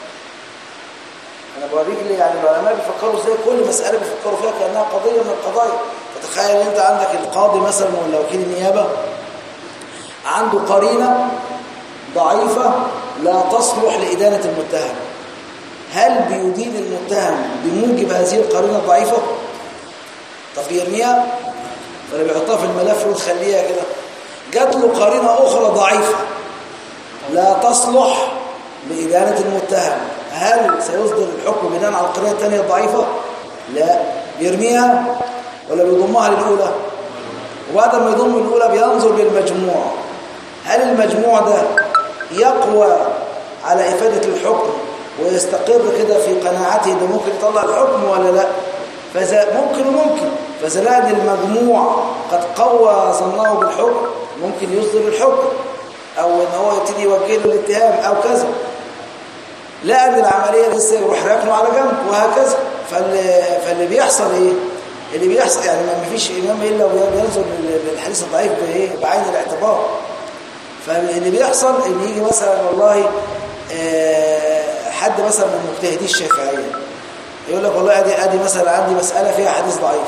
انا بوريك ليه يعني العلماء بيفكروا ازاي كل مساله بيفكروا فيها كانها قضيه من القضايا فتخيل انت عندك القاضي مثلا ولا وكيل النيابه عنده قرينه ضعيفه لا تصلح لادانه المتهم هل بيدين المتهم بموجب هذه القرينه الضعيفه طب بيرميها ولا بيحطها في الملف ويخليها كده جات له قرينه اخرى ضعيفه لا تصلح لإدانة المتهم هل سيصدر الحكم بناء على القرينة الثانية الضعيفة؟ لا بيرميها ولا بيضمها للأولى؟ وبعد ما يضم الأولى بينظر للمجموع هل المجموع ده يقوى على إفادة الحكم ويستقر كده في قناعته ده ممكن يطلع الحكم ولا لا؟ فإذا ممكن وممكن فإذا لقى إن المجموع قد قوى ظنه بالحكم ممكن يصدر الحكم او ان هو يبتدي يوجه له الاتهام او كذا لا ان العمليه لسه يروح راكنه على جنب وهكذا فاللي, فاللي فاللي بيحصل ايه اللي بيحصل يعني ما فيش امام الا وينظر لل- للحديث الضعيف بايه بعين الاعتبار فاللي بيحصل ان يجي مثلا والله آه، حد مثلا من مجتهدي الشافعيه يقول لك والله ادي ادي مثلا عندي مساله فيها حديث ضعيف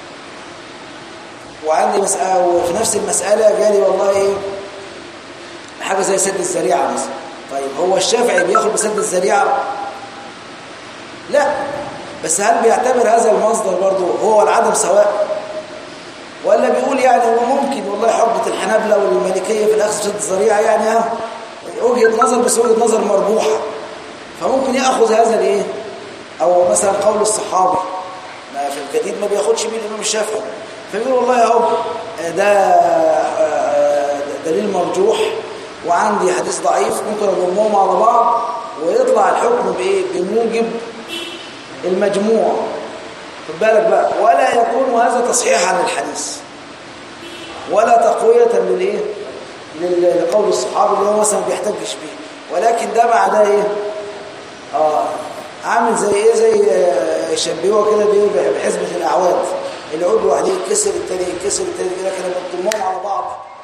وعندي مساله وفي نفس المساله جالي والله ايه حاجه زي سد الذريعه مثلا طيب هو الشافعي بياخد بسد الذريعه لا بس هل بيعتبر هذا المصدر برضه هو العدم سواء ولا بيقول يعني هو ممكن والله حرمة الحنابلة والمالكية في الأخذ بسد الذريعة يعني ها وجهة نظر بس وجهة نظر مربوحة فممكن يأخذ هذا الايه أو مثلا قول الصحابي ما في الجديد ما بياخدش بيه الإمام الشافعي فبيقول والله اهو ده آه، دليل مرجوح وعندي حديث ضعيف ممكن اضمهم على بعض ويطلع الحكم بايه بموجب المجموع خد بالك بقى ولا يكون هذا تصحيحا للحديث ولا تقوية للايه لل- لقول الصحابي اللي هو مثلا ما بيحتجش بيه ولكن ده مع ده ايه اه عامل زي ايه زي آه، يشبهوها كده بايه بحزمة الاعواد العود لوحده يتكسر التاني يتكسر التاني كده كده بتضمهم على بعض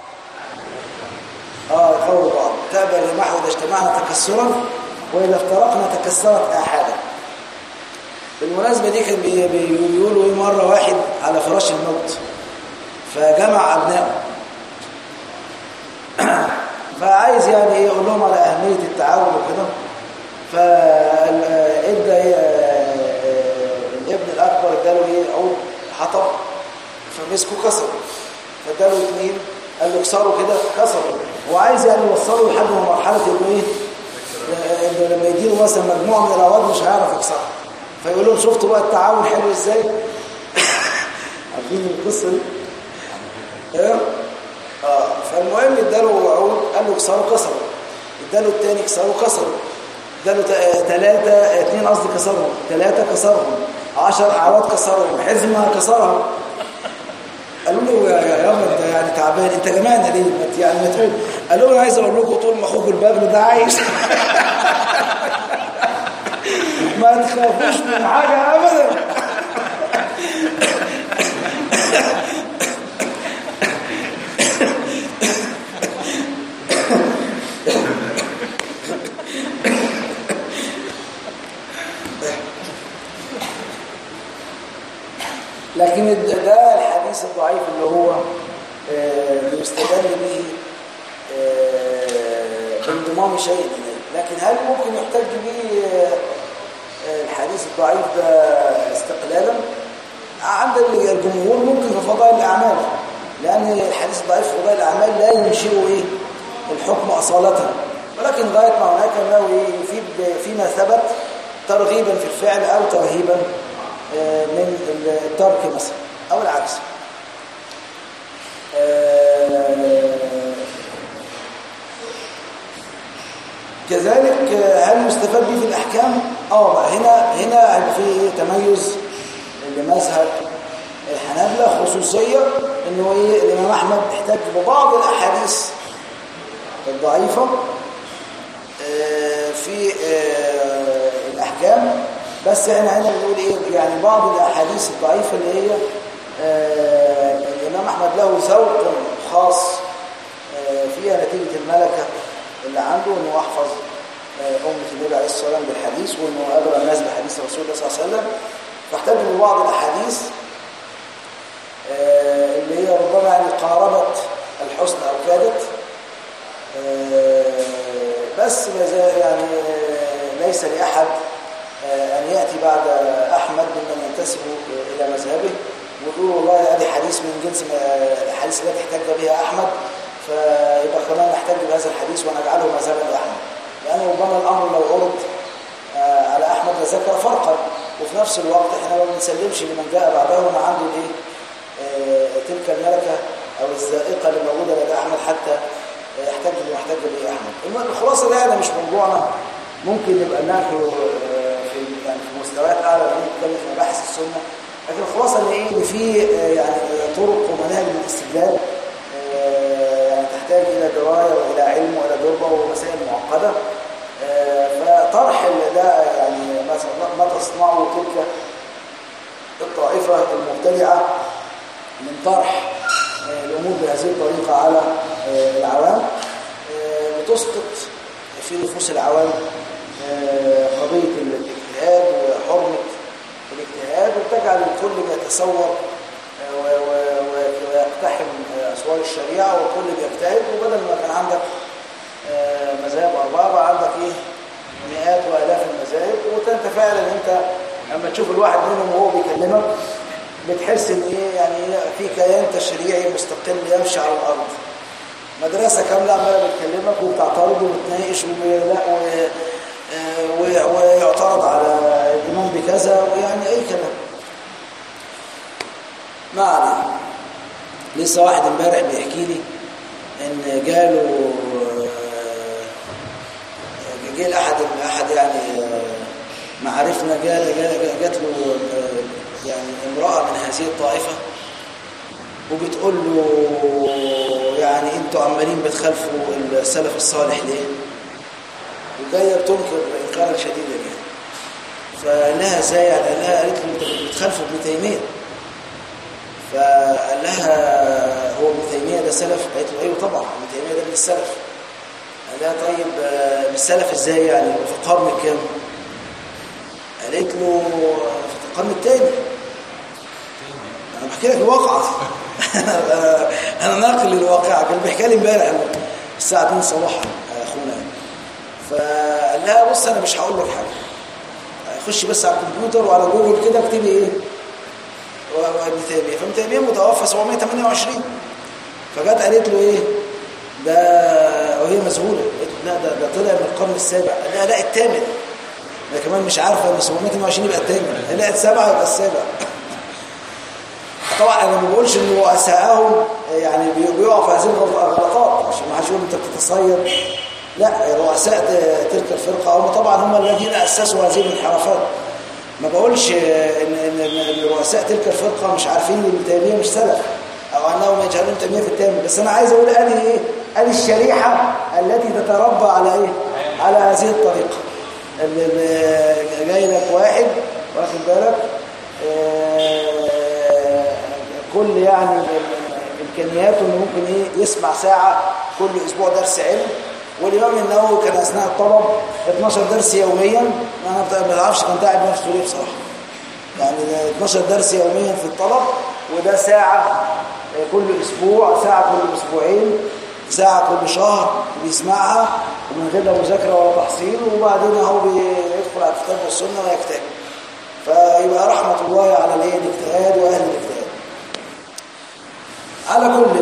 اه يقوي بعض تابع لمحو اذا اجتمعنا تكسرا واذا افترقنا تكسرت احادا بالمناسبة دي كان بي- بي- بيقولوا ايه مرة واحد على فراش الموت فجمع أبنائه فعايز يعني ايه يقول لهم على أهمية التعاون وكده فادى ايه آه، آه، الابن الأكبر اداله ايه عود حطب فمسكه كسر فاداله اثنين قال له اكسروا كده كسروا وعايز يعني يوصله لحد ما مرحلة انه ايه آه، انه لما يديله مثلا مجموعة من الأواد مش هيعرف يكسرها فيقول لهم شفتوا بقى التعاون حلو ازاي عارفين القصه دي ايه اه فالمهم اداله عود قال له كسروا كسروا اداله الثاني كسروا كسروا اداله ثلاثه اثنين قصدي كسرهم ثلاثه كسرهم 10 اعواد كسرهم حزمه كسرها قالوا له يا يا يابا انت يعني تعبان انت جمعنا ليه ما ت- يعني ما تقول قالوا له انا عايز اقول لكم طول ما اخوك البدر ده عايش ما تخافوش من حاجة أبدا لكن الد- ده الحديث الضعيف اللي هو آه، بيستدل به آه، بانضمام شيء إليه لكن هل ممكن يحتج به آه، آه، الحديث الضعيف ده استقلالا عند الجمهور ممكن في فضائل الأعمال لأن الحديث الضعيف في فضائل الأعمال لا ينشئ إيه الحكم أصالة ولكن غاية ما هناك أنه إيه؟ يفيد فيما ثبت ترغيبا في الفعل أو ترهيبا آه، من الترك مثلا أو العكس آه، كذلك آه، هل يستفاد به في الأحكام؟ اه بقى هنا هنا هيبقى فيه إيه تميز لمذهب الحنابلة خصوصية انه ايه الامام احمد احتج ببعض الاحاديث الضعيفة آه، في آه، الاحكام بس احنا هنا بنقول ايه يعني بعض الاحاديث الضعيفة اللي هي آه، الامام احمد له ذوق خاص آه، فيها نتيجة الملكة اللي عنده انه يحفظ آه، أمة النبي عليه الصلاة والسلام بالحديث وانه أدرى الناس بحديث رسول الله صلى الله عليه وسلم فاحتاج ببعض الأحاديث آه، اللي هي ربما يعني قاربت الحسن أو كادت آه، بس ما زال يعني آه، ليس لأحد آه، أن يأتي بعد أحمد ممن ينتسب إلى مذهبه ويقول والله ادي حديث من جنس ما- الأحاديث التي احتج بها أحمد فيبقى كمان نحتج بهذا الحديث ونجعله مذهبا لأحمد لأن ربما الأمر لو عرض آه، على أحمد لذكر فرقا وفي نفس الوقت احنا ما بنسلمش لمن جاء بعده ما عنده الايه آه، تلك الملكة أو الزائقة اللي موجودة لدى أحمد حتى آه، يحتاج بما يحتاج به أحمد الم- الخلاصة ده يعني مش موضوعنا ممكن نبقى نحن آه، في يعني في مستويات أعلى من نتكلم في مباحث السنة لكن الخلاصة إن إيه إن في آه، يعني طرق ومناهج من الاستدلال آه، يعني تحتاج إلى دراية وإلى علم وإلى دربة ومسائل معقدة آه، فطرح ال- ده يعني مثلا ما تصنعه تلك المبتدعة من طرح آه، الأمور بهذه الطريقة على آه، العوام آه، بتسقط في نفوس العوام آه، قضية الاجتهاد وحرمة الاجتهاد وبتجعل الكل بيتصور آه، و- و- و- ويقتحم آه، أسوار الشريعة والكل بيجتهد وبدل ما كان عندك آه، مذاهب أربعة بقى عندك إيه مئات وآلاف المذاهب وأنت فعلا أنت لما تشوف الواحد منهم وهو بيكلمك بتحس إن إيه يعني إيه في كيان تشريعي مستقل يمشي على الأرض مدرسة كاملة عمالة بتكلمك وبتعترض وبتناقش ولا و- آه، و- ويعترض على الإمام بكذا ويعني أي كلام ما علينا لسه واحد امبارح بيحكي لي ان جاله آه، جه احد احد يعني آه، معارفنا جال جال- جات له آه، يعني امراه من هذه الطائفه وبتقول له يعني انتوا عمالين بتخالفوا السلف الصالح ليه؟ وجايه بتنكر انكارا شديدا يعني فقال لها ازاي يعني قال لها قالت له انت بتخالفوا ابن تيميه فقال لها هو ابن تيميه ده سلف قالت له ايوه طبعا ابن تيميه ده من السلف قال لها طيب آه، من السلف ازاي يعني في القرن الكام قالت له في القرن الثاني انا بحكي لك الواقعه انا أنا ناقل للواقعه كان بيحكي لي امبارح الساعه 2 صباحا اخونا فقال لها بص انا مش هقول لك حاجه خش بس على الكمبيوتر وعلى جوجل كده اكتبي ايه وابن تيميه فابن تيميه متوفى 728 فجت قالت له ايه ده وهي مذهوله قالت له لا ده ده طلع من القرن السابع قال لها لا الثامن ده كمان مش عارفه ان 728 يبقى الثامن قال لها السابع يبقى السابع طبعا انا ما بقولش ان رؤسائهم يعني بي- بيقعوا في هذه الغلطات عشان ما حدش يقول انت بتتصيد لا رؤساء ت- تلك الفرقه هم طبعا هم الذين اسسوا هذه الانحرافات ما بقولش ان ان إن رؤساء تلك الفرقه مش عارفين ان ابن تيميه مش سلف او انهم يجهلون تيميه في التامل بس انا عايز اقول ادي ايه ادي الشريحه التي تتربى على ايه على هذه الطريقه ال- ال- جاي لك واحد واخد بالك آه، كل يعني ال- ال- امكانياته انه ممكن ايه يسمع ساعه كل اسبوع درس علم والامام النووي كان اثناء الطلب 12 درس يوميا انا بت- ما بعرفش كان تعب نفسه ليه بصراحه يعني ده 12 درس يوميا في الطلب وده ساعه آه، كل اسبوع ساعه كل اسبوعين ساعه كل شهر بيسمعها ومن غير لا مذاكره ولا تحصيل وبعدين اهو بيدخل على الكتاب والسنه ويجتهد فيبقى رحمه الله على الايه الاجتهاد واهل الاجتهاد على كل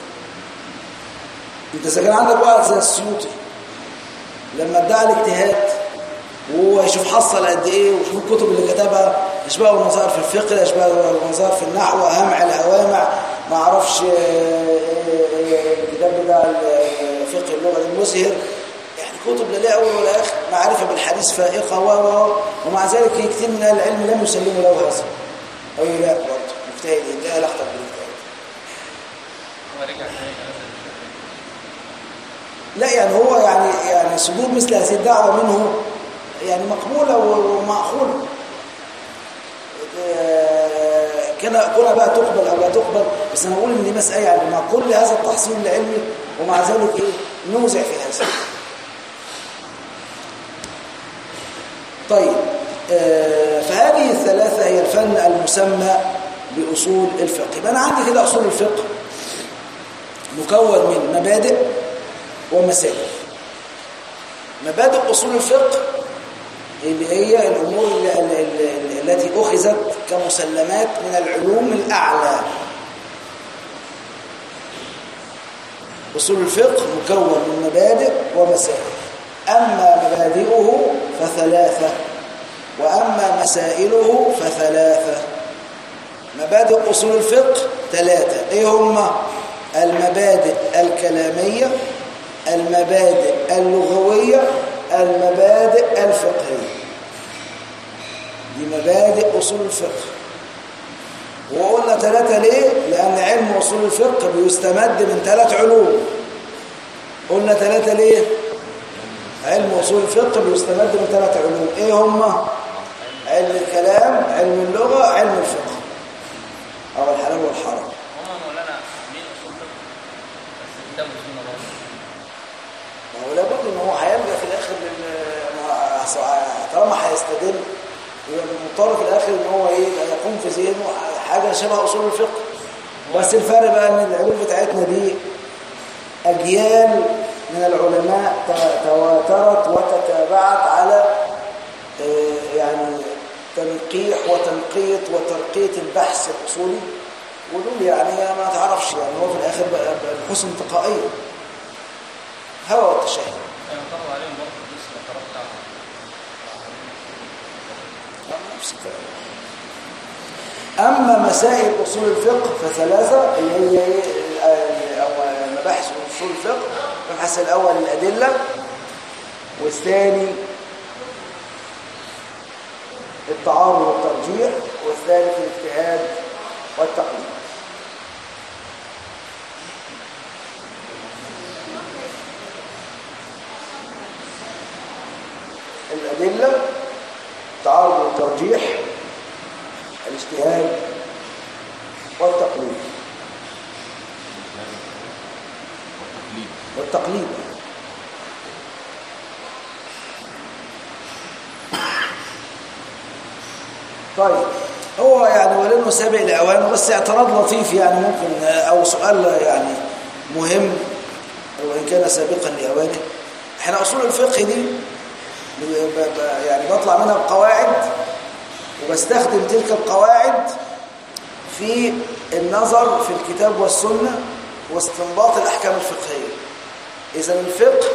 انت اذا كان عندك واحد زي السيوطي لما ادعى الاجتهاد وهو يشوف حصل قد ايه ويشوف الكتب اللي كتبها اشباه النظائر في الفقه اشباه النظائر في النحو اهمع الاوامع ما اعرفش آه، آه، آه، الكتاب بتاع ال- فقه اللغه المزهر يعني كتب لا لها اول ولا اخر معرفه بالحديث فائقه و و ومع ذلك كثير من اهل العلم لم يسلموا له هذا او لا برضه مجتهدين لا الاخطر بالاجتهاد هو رجع تاني نزل لا يعني هو يعني يعني صدور مثل هذه الدعوة منه يعني مقبولة ومأخولة آه، كنا كنا بقى تقبل أو لا تقبل بس أنا بقول إن دي مسألة يعني مع كل هذا التحصيل العلمي ومع ذلك إيه نوزع في هذا طيب آه، فهذه الثلاثة هي الفن المسمى بأصول الفقه يبقى أنا عندي كده أصول الفقه مكون من مبادئ ومسائل مبادئ أصول الفقه اللي هي الأمور اللي اللي اللي التي أخذت كمسلمات من العلوم الأعلى أصول الفقه مكون من مبادئ ومسائل أما مبادئه فثلاثة وأما مسائله فثلاثة مبادئ أصول الفقه ثلاثة إيه هما المبادئ الكلامية المبادئ اللغوية المبادئ الفقهية دي مبادئ أصول الفقه وقلنا ثلاثة ليه؟ لأن علم أصول الفقه بيستمد من ثلاث علوم قلنا ثلاثة ليه؟ علم أصول الفقه بيستمد من ثلاث علوم إيه هما؟ علم الكلام علم اللغة علم الفقه مضطر في الاخر ان هو ايه يبقى يقوم في ذهنه حاجه شبه اصول الفقه بس الفرق بقى ان العلوم بتاعتنا دي اجيال من العلماء ت- تواترت وتتابعت على آه، يعني تنقيح وتنقيط وترقية البحث الأصولي ودول يعني ما تعرفش يعني هو في الآخر بقى بقى الحسن تقائية هوى والتشهي يعني طلب عليهم برضه لسه القرار بتاعهم نفس الكلام أما مسائل أصول الفقه فثلاثة اللي هي إيه؟ ال- أو مباحث أصول الفقه المبحث الأول الأدلة والثاني التعارض والترجيح والثالث الاجتهاد والتقليد الأدلة التعارض والترجيح الاجتهاد والتقليد والتقليد والتقليد طيب هو يعني ولانه سابق لاوانه بس اعتراض لطيف يعني ممكن او سؤال يعني مهم وان كان سابقا لاوانه احنا اصول الفقه دي ب- ب- يعني بطلع منها بقواعد وبستخدم تلك القواعد في النظر في الكتاب والسنة واستنباط الأحكام الفقهية إذا الفقه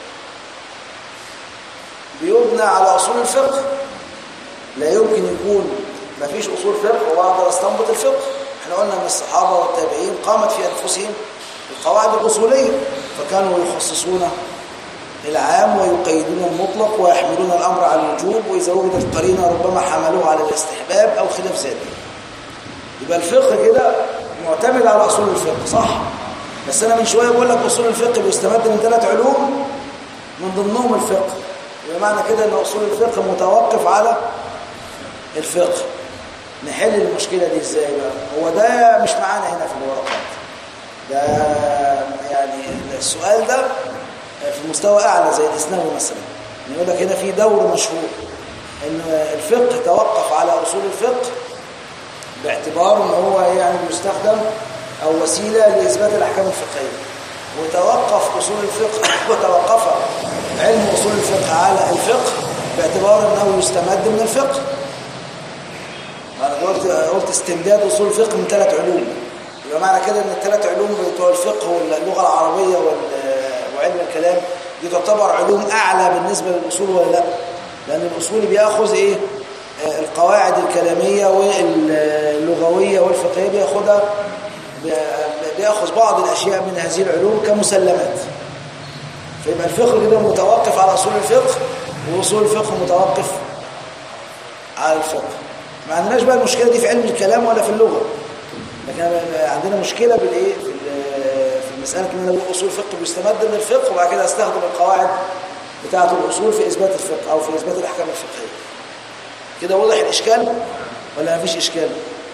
بيبنى على أصول الفقه لا يمكن يكون ما فيش أصول فقه وأقدر أستنبط الفقه احنا قلنا أن الصحابة والتابعين قامت في أنفسهم القواعد الأصولية فكانوا يخصصون العام ويقيدون المطلق ويحملون الأمر على الوجوب وإذا وجدت قرينة ربما حملوه على الاستحباب أو خلاف ذلك يبقى الفقه كده معتمد على اصول الفقه صح بس انا من شويه بقول لك اصول الفقه بيستمد من ثلاث علوم من ضمنهم الفقه يبقى معنى كده ان اصول الفقه متوقف على الفقه نحل المشكله دي ازاي بقى هو ده مش معانا هنا في الورقات ده يعني السؤال ده في مستوى اعلى زي الاسلام مثلا يقول لك هنا في دور مشهور ان الفقه توقف على اصول الفقه باعتبار ان هو يعني يستخدم او وسيله لاثبات الاحكام الفقهيه وتوقف اصول الفقه وتوقف علم اصول الفقه على الفقه باعتبار انه يستمد من الفقه انا قلت قلت استمداد اصول الفقه من ثلاث علوم يبقى معنى كده ان الثلاث علوم بتوع الفقه واللغه العربيه وال- وعلم الكلام دي تعتبر علوم اعلى بالنسبه للاصول ولا لا لان الاصول بياخذ ايه آه، القواعد الكلاميه واللغويه والفقهيه بياخدها بي- بياخذ بعض الاشياء من هذه العلوم كمسلمات فيبقى الفقه كده متوقف على اصول الفقه واصول الفقه متوقف على الفقه ما عندناش بقى المشكله دي في علم الكلام ولا في اللغه لكن عندنا مشكله بالايه في ال- في مساله ان انا بقول اصول الفقه بيستمد من الفقه وبعد كده استخدم القواعد بتاعه الاصول في اثبات الفقه او في اثبات الاحكام الفقهيه كده واضح الاشكال ولا مفيش اشكال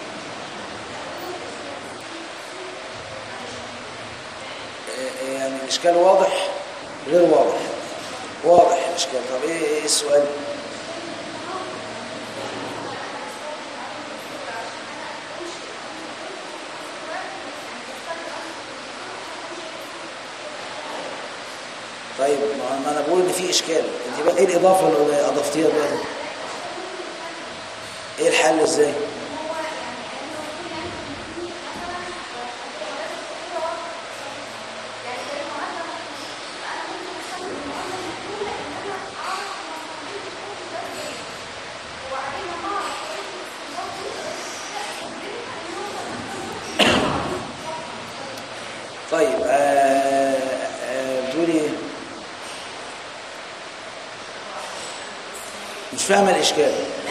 إيه- إيه يعني الاشكال واضح غير واضح واضح الاشكال طب ايه ايه السؤال طيب ما ما انا بقول ان في اشكال انت بقى ايه الاضافه اللي اضفتيها بقى دي؟ ايه الحل ازاي طيب آه آه بتقولي ايه مش فاهمه الاشكال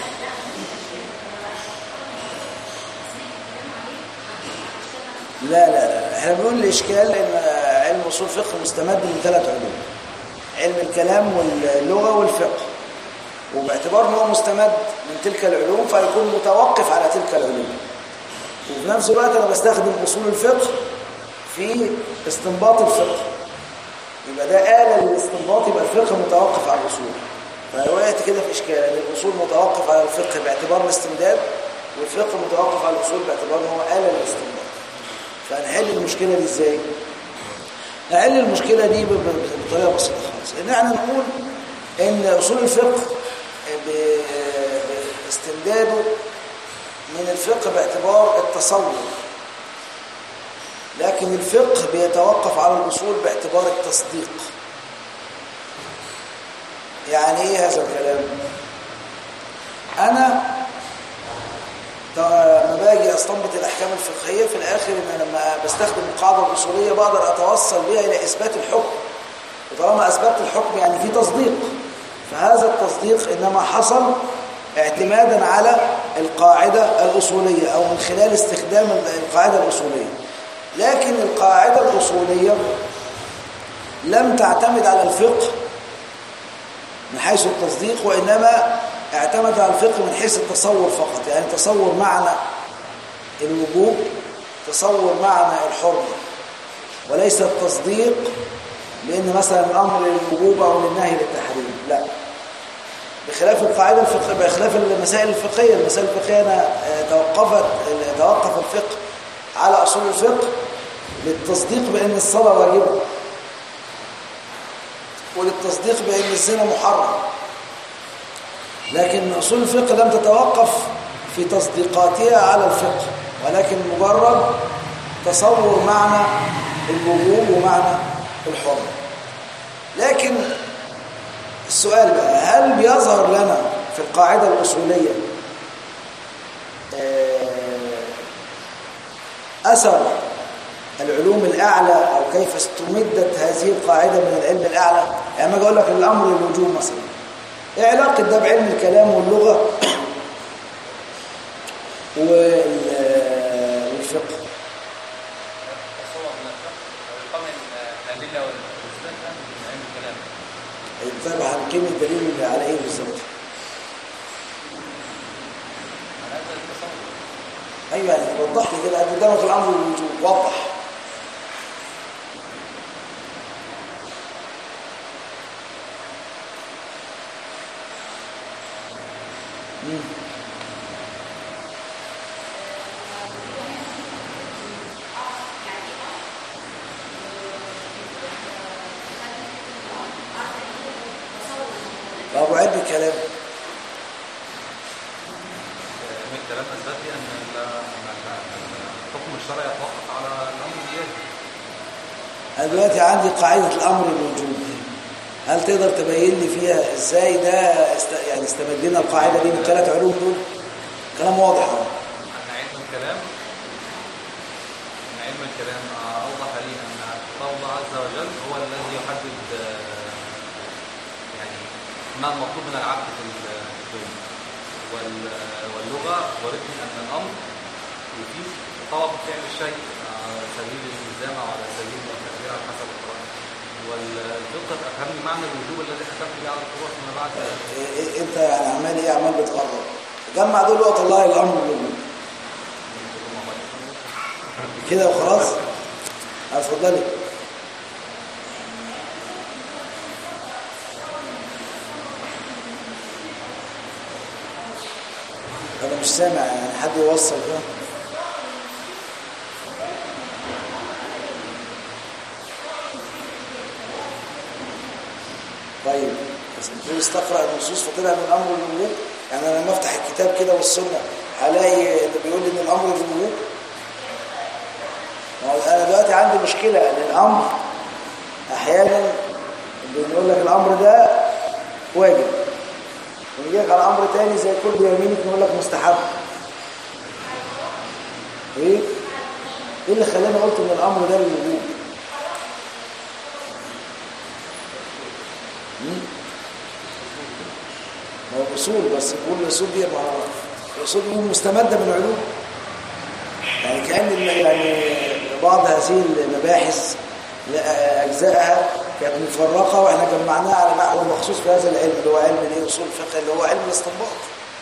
لا لا لا احنا بنقول الاشكال ان علم اصول الفقه مستمد من ثلاث علوم علم الكلام واللغه والفقه وباعتبار ان هو مستمد من تلك العلوم فيكون متوقف على تلك العلوم وفي نفس الوقت انا بستخدم اصول الفقه في استنباط الفقه يبقى ده آلة للاستنباط يبقى الفقه متوقف على الأصول فوقعت كده في اشكال ان الاصول متوقف على الفقه باعتبار الاستمداد والفقه متوقف على الاصول باعتبار ان هو آلة للاستمداد فهنحل المشكله دي ازاي نحل المشكله دي ب- ب- بطريقه بسيطه خالص ان احنا نقول ان اصول الفقه ب- باستمداده من الفقه باعتبار التصور لكن الفقه بيتوقف على الأصول باعتبار التصديق يعني ايه هذا الكلام انا ط- لما باجي استنبط الاحكام الفقهيه في الاخر ان أنا لما بستخدم القاعده الاصوليه بقدر اتوصل بها الى اثبات الحكم وطالما اثبتت الحكم يعني في تصديق فهذا التصديق انما حصل اعتمادا على القاعده الاصوليه او من خلال استخدام القاعده الاصوليه لكن القاعده الاصوليه لم تعتمد على الفقه من حيث التصديق وإنما اعتمد على الفقه من حيث التصور فقط يعني تصور معنى الوجوب تصور معنى الحرمة وليس التصديق بأن مثلا الأمر للوجوب أو للنهي للتحريم لا بخلاف القاعدة الفقهية بخلاف المسائل الفقهية المسائل الفقهية أنا آه، توقفت توقف الفقه على أصول الفقه للتصديق بأن الصلاة واجبة وللتصديق بأن الزنا محرم لكن أصول الفقه لم تتوقف في تصديقاتها على الفقه ولكن مجرد تصور معنى الوجوب ومعنى الحرمة لكن السؤال بقى هل بيظهر لنا في القاعدة الأصولية آه، أثر العلوم الأعلى أو كيف استمدت هذه القاعدة من العلم الأعلى يعني ما أقول لك الأمر الوجوب مثلا إيه علاقة ده بعلم الكلام واللغة وال- والفقه تصور من الفقه ويقام الأدلة والإثبات من علم الكلام طيب عن كلمة دليل على إيه بالظبط على هذا التصور أيوة يعني وضح لي كده قدامك الأمر والوجوب وضح مم. طب وعد الكلام من الكلام اثبت لي ان ال- أن الحكم الشرعي يتوقف على الامر الزيادي أنا دلوقتي عندي قاعدة الأمر الوجوب هل تقدر تبين لي فيها إزاي ده است... يعني استمدنا القاعدة دي من ثلاث علوم دول كلام واضح أهو ان علم الكلام ان علم الكلام اوضح لي ان كتاب الله عز وجل هو الذي يحدد آه، يعني ما المطلوب من العبد في الدنيا وال- واللغه ورثني ان الامر يفيد طلب فعل الشيء على سبيل الالزام او على سبيل التقدير على حسب القران والفقه افهمني معنى الوجوب الذي حكمت به على الفروع فيما بعد إيه إيه أنت يعني عمال إيه عمال بتقرب جمع دول وقت الله الأمر الوجوب كده وخلاص اتفضلي انا مش سامع يعني حد يوصل كده طيب بس بتقول استقرأ النصوص فطلع من الامر للوجوب يعني انا لما افتح الكتاب كده والسنه هلاقي اللي بيقول لي ان الامر للوجوب ما هو انا دلوقتي عندي مشكله ان الامر احيانا بنقول لك الامر ده واجب ونجي لك على امر تاني زي كل بيمينك نقول لك مستحب ايه ايه اللي خلاني قلت ان الامر ده للوجوب مم؟ ما هو الاصول بس بقول الاصول دي ما هو الاصول دي مستمده من علوم يعني كان ال- يعني بعض هذه المباحث لا- اجزائها كانت مفرقه واحنا جمعناها على نحو مخصوص في هذا العلم اللي هو علم الايه اصول الفقه اللي هو علم الاستنباط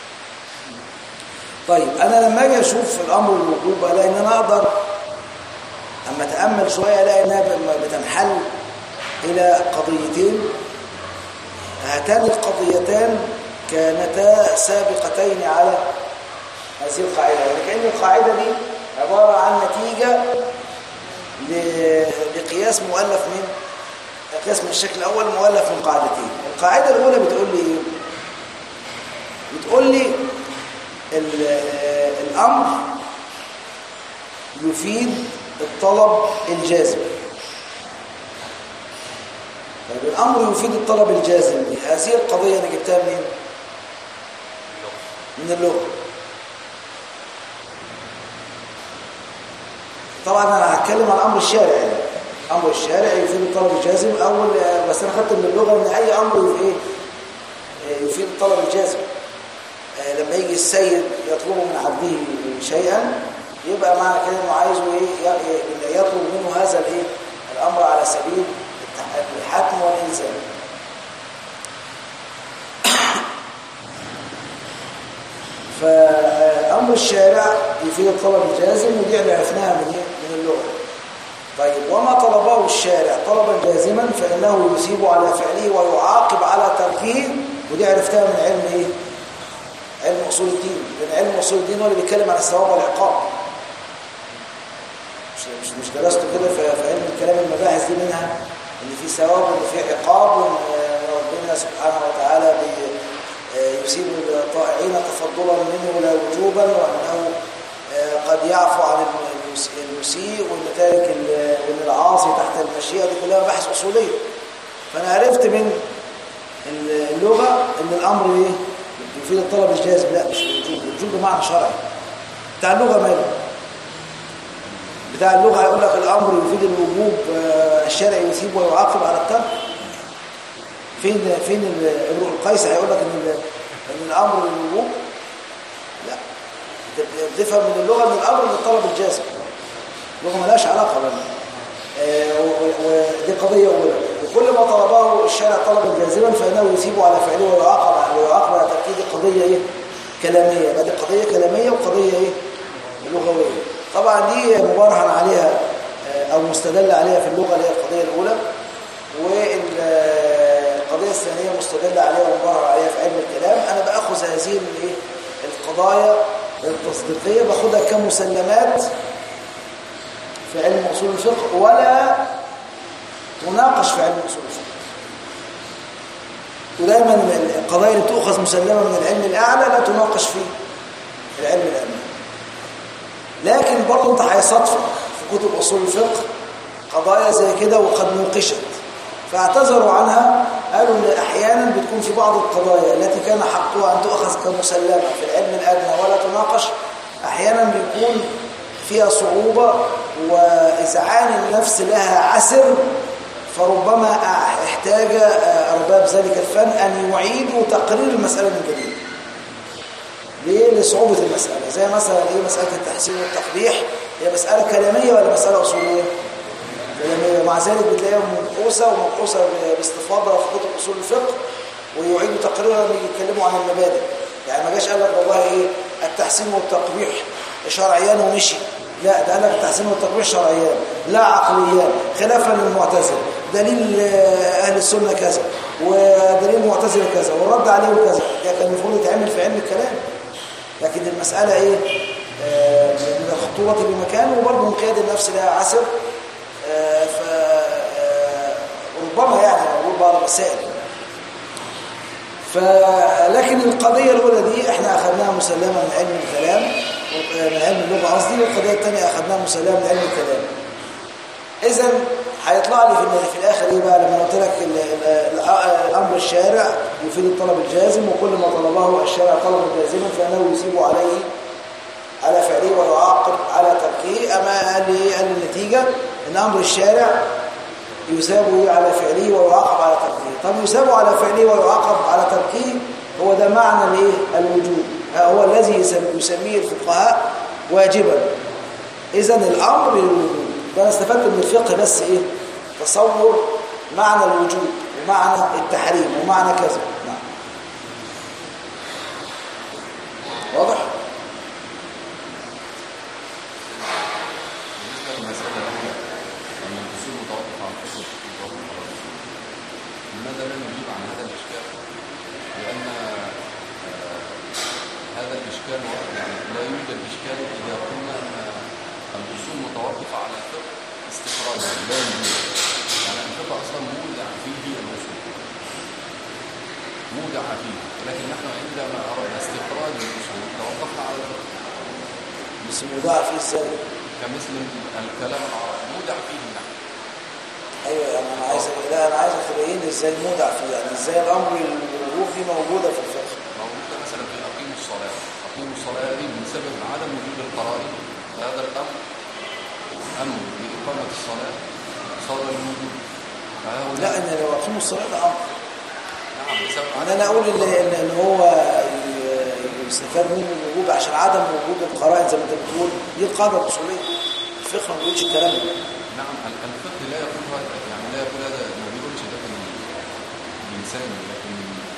طيب انا لما اجي اشوف الامر الوجوب الاقي ان انا اقدر اما اتامل شويه الاقي انها ب- بتنحل الى قضيتين هاتان القضيتان كانتا سابقتين على هذه القاعدة يعني كأن القاعدة دي عبارة عن نتيجة ل- لقياس مؤلف من قياس من الشكل الأول مؤلف من قاعدتين القاعدة الأولى بتقول لي إيه؟ بتقول لي ال- الأمر يفيد الطلب الجازم طيب الأمر يفيد الطلب الجازم دي هذه القضية أنا جبتها منين؟ من اللغة طبعا أنا هتكلم عن أمر الشارع يعني أمر الشارع يفيد الطلب الجازم أول بس أنا خدت من اللغة إن أي أمر يفيد إيه؟ يفيد الطلب الجازم آه، لما يجي السيد يطلب من عبده شيئا يبقى معنى كده انه عايزه ايه ي- ي- يطلب منه هذا الايه الامر على سبيل التح- الحتم والالزام فامر الشارع يفيد الطلب الجازم ودي احنا عرفناها من ايه من اللغه طيب وما طلبه الشارع طلبا جازما فانه يثيب على فعله ويعاقب على تركه ودي عرفتها من علم ايه علم اصول الدين لان علم اصول الدين هو اللي بيتكلم عن الثواب والعقاب مش مش مش درسته كده في في علم الكلام المباحث دي منها ان في ثواب وان في عقاب وان ربنا سبحانه وتعالى بي يصيب الطائعين تفضلا منه لا وجوبا وانه آه، قد يعفو عن المس- المسيء وان تارك ال- وان العاصي تحت المشيئه دي كلها مباحث اصوليه فانا عرفت من اللغه ان الامر ايه يفيد الطلب الجازم لا مش الوجوب الوجوب بمعنى شرعي بتاع اللغه ماله بتاع اللغه هيقول لك الامر يفيد الوجوب آه، الشرع يثيب ويعاقب على الترك فين فين ال- امرؤ القيس هيقول لك ان ال- ان الامر للوجوب لا انت بتفهم من اللغه ان الامر للطلب الجازم اللغه ملهاش علاقه بنا آه، و- و- ودي قضيه اولى وكل ما طلبه الشارع طلبا جازما فانه يثيب على فعله ويعاقب ويعاقب على تركه دي قضيه ايه كلاميه يبقى دي قضيه كلاميه وقضيه ايه لغويه طبعا دي مبرهن عليها آه، او مستدل عليها في اللغه اللي هي القضيه الاولى والقضيه الثانيه مستدل عليها ومبرهن عليها في علم الكلام انا باخذ هذه الايه القضايا التصديقيه باخدها كمسلمات في علم اصول الفقه ولا تناقش في علم اصول الفقه ودايما القضايا اللي تؤخذ مسلمه من العلم الاعلى لا تناقش في العلم الادنى لكن برضه انت هيصادفك في كتب اصول الفقه قضايا زي كده وقد نوقشت فاعتذروا عنها قالوا ان احيانا بتكون في بعض القضايا التي كان حقها ان تؤخذ كمسلمه في العلم الادنى ولا تناقش احيانا بيكون فيها صعوبه واذعان النفس لها عسر فربما احتاج ارباب ذلك الفن ان يعيدوا تقرير المساله من جديد ليه لصعوبة المسألة زي مثلا ايه مسألة التحسين والتقبيح هي مسألة كلامية ولا مسألة أصولية كلامية ومع ذلك بتلاقيها منقوسة ومنقوسة باستفاضة في كتب أصول الفقه ويعيدوا تقريرها لما يجي يتكلموا عن المبادئ يعني ما جاش قال لك والله ايه التحسين والتقبيح شرعيان ومشي لا ده قال لك التحسين والتقبيح شرعيان لا عقليان خلافا للمعتزله دليل اهل السنه كذا ودليل المعتزله كذا والرد عليه كذا ده كان المفروض يتعمل في علم الكلام لكن المسألة إيه آه من الخطورة بمكان وبرضه انقياد النفس لها عسر آه ف آه ربما يعني نقول بعض المسائل فلكن القضية الأولى دي احنا أخذناها مسلمة من علم الكلام من علم اللغة قصدي والقضية الثانية أخذناها مسلمة من علم الكلام إذا هيطلع لي في في الآخر إيه بقى لما قلت لك الأمر الشارع يفيد الطلب الجازم وكل ما طلبه الشارع طلبا جازما فإنه يصيب عليه على فعله ويعاقب على تركه أما قال لي قال النتيجة إن أمر الشارع يثاب على فعله ويعاقب على تركه طب يثاب على فعله ويعاقب على تركه هو ده معنى الايه الوجوب هو الذي يسميه الفقهاء واجبا اذا الامر للوجوب فانا استفدت من الفقه بس ايه تصور معنى الوجوب ومعنى التحريم ومعنى كذا نعم واضح بالنسبة للمسألة الأولى أن الأصول متوقف عن فقه متوقف على الأصول لماذا لا نجيب عن هذا الإشكال؟ لأن آه، هذا الإشكال يعني لا يوجد إشكال إذا قلنا أن الأصول متوقفة على الفقه استخراجا لا يوجد يعني الفقه أصلا مودع فيه الأصول مودع فيه لكن نحن عندما أردنا استخراج الأصول توقفنا على الفقه بس الموضوع فيه ازاي كمثل الكلام العربي مودع فيه النحو ايوه يعني انا عايز لا انا عايزك تبين لي ازاي المودع فيه يعني ازاي الامر الوقوف فيه موجوده في الفقه موجودة مثلا في أقيموا الصلاة أقيموا الصلاة دي من سبب عدم وجود القرائن هذا الأمر أمر بإقامة الصلاة صار الوجود فهؤلاء لا ان لو اقيموا الصلاه ده امر نعم بسبب يعني عدم انا اقول ان ان إن هو ي- يستفاد منه الوجوب عشان عدم وجود القرائن زي ما انت بتقول دي القاعده الاصوليه الفقه ما بيقولش الكلام ده نعم ال- الفقه لا يقول هذا يعني لا يقول هذا ما بيقولش ده في الإنسان لكن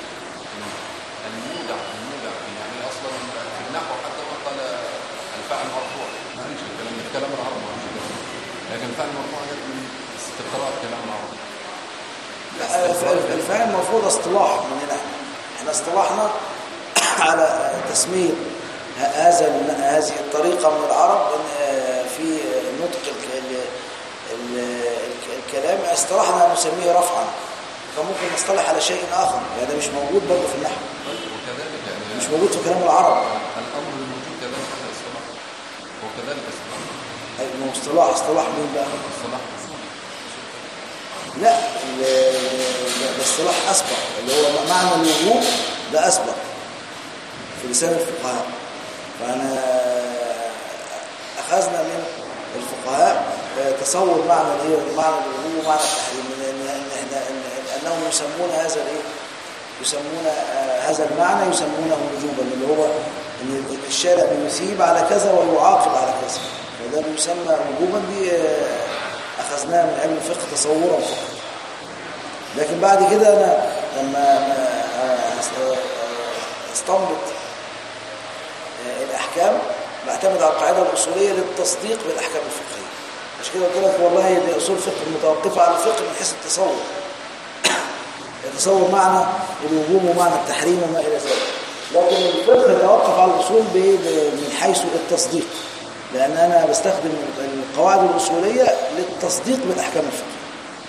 المودع المودع فيه يعني أصلا في النحو حتى ما قال الفعل مرفوع ما قالش الكلام ده كلام العرب ما قالش كده لكن الفعل مرفوع ده من استقراء كلام العرب لا الف- الفعل المفروض اصطلاح مننا احنا احنا اصطلحنا على تسميه ه- هذا ال- هذه الطريقه من العرب إن- آه، في نطق الك- ال- ال- الك- الكلام اصطلحنا ان نسميه رفعا فممكن نصطلح على شيء اخر يعني ده مش موجود برضه في النحو طيب وكذلك يعني مش موجود في كلام العرب الأمر الموجود كذلك هذا اصطلاح وكذلك اصطلاح أي ما هو اصطلاح اصطلاح مين بقى اصطلاح أصولي لا ال- ال- الاصطلاح اسبق اللي هو معنى الوجوب ده اسبق في لسان الفقهاء فانا اخذنا من الفقهاء آه، تصور معنى الايه معنى الوجوب ومعنى التحريم ان ان ان إحنا- إن- انهم يسمون هذا الايه يسمون آه، هذا المعنى يسمونه وجوبا اللي هو ان الشارع بيثيب على كذا ويعاقب على كذا فده بيسمى وجوبا دي آه، اخذناها من علم الفقه تصورا فقط لكن بعد كده انا لما آه، أس- آه، استنبط آه، الاحكام بعتمد على القاعده الاصوليه للتصديق بالاحكام الفقهيه مش كده قلت لك والله دي اصول فقه متوقفه على الفقه من حيث التصور يتصور معنى الوجوب ومعنى التحريم وما الى ذلك لكن الفقه يتوقف على الاصول بإيه؟ ب- من حيث التصديق لان انا بستخدم القواعد الاصوليه للتصديق بالاحكام الفقهيه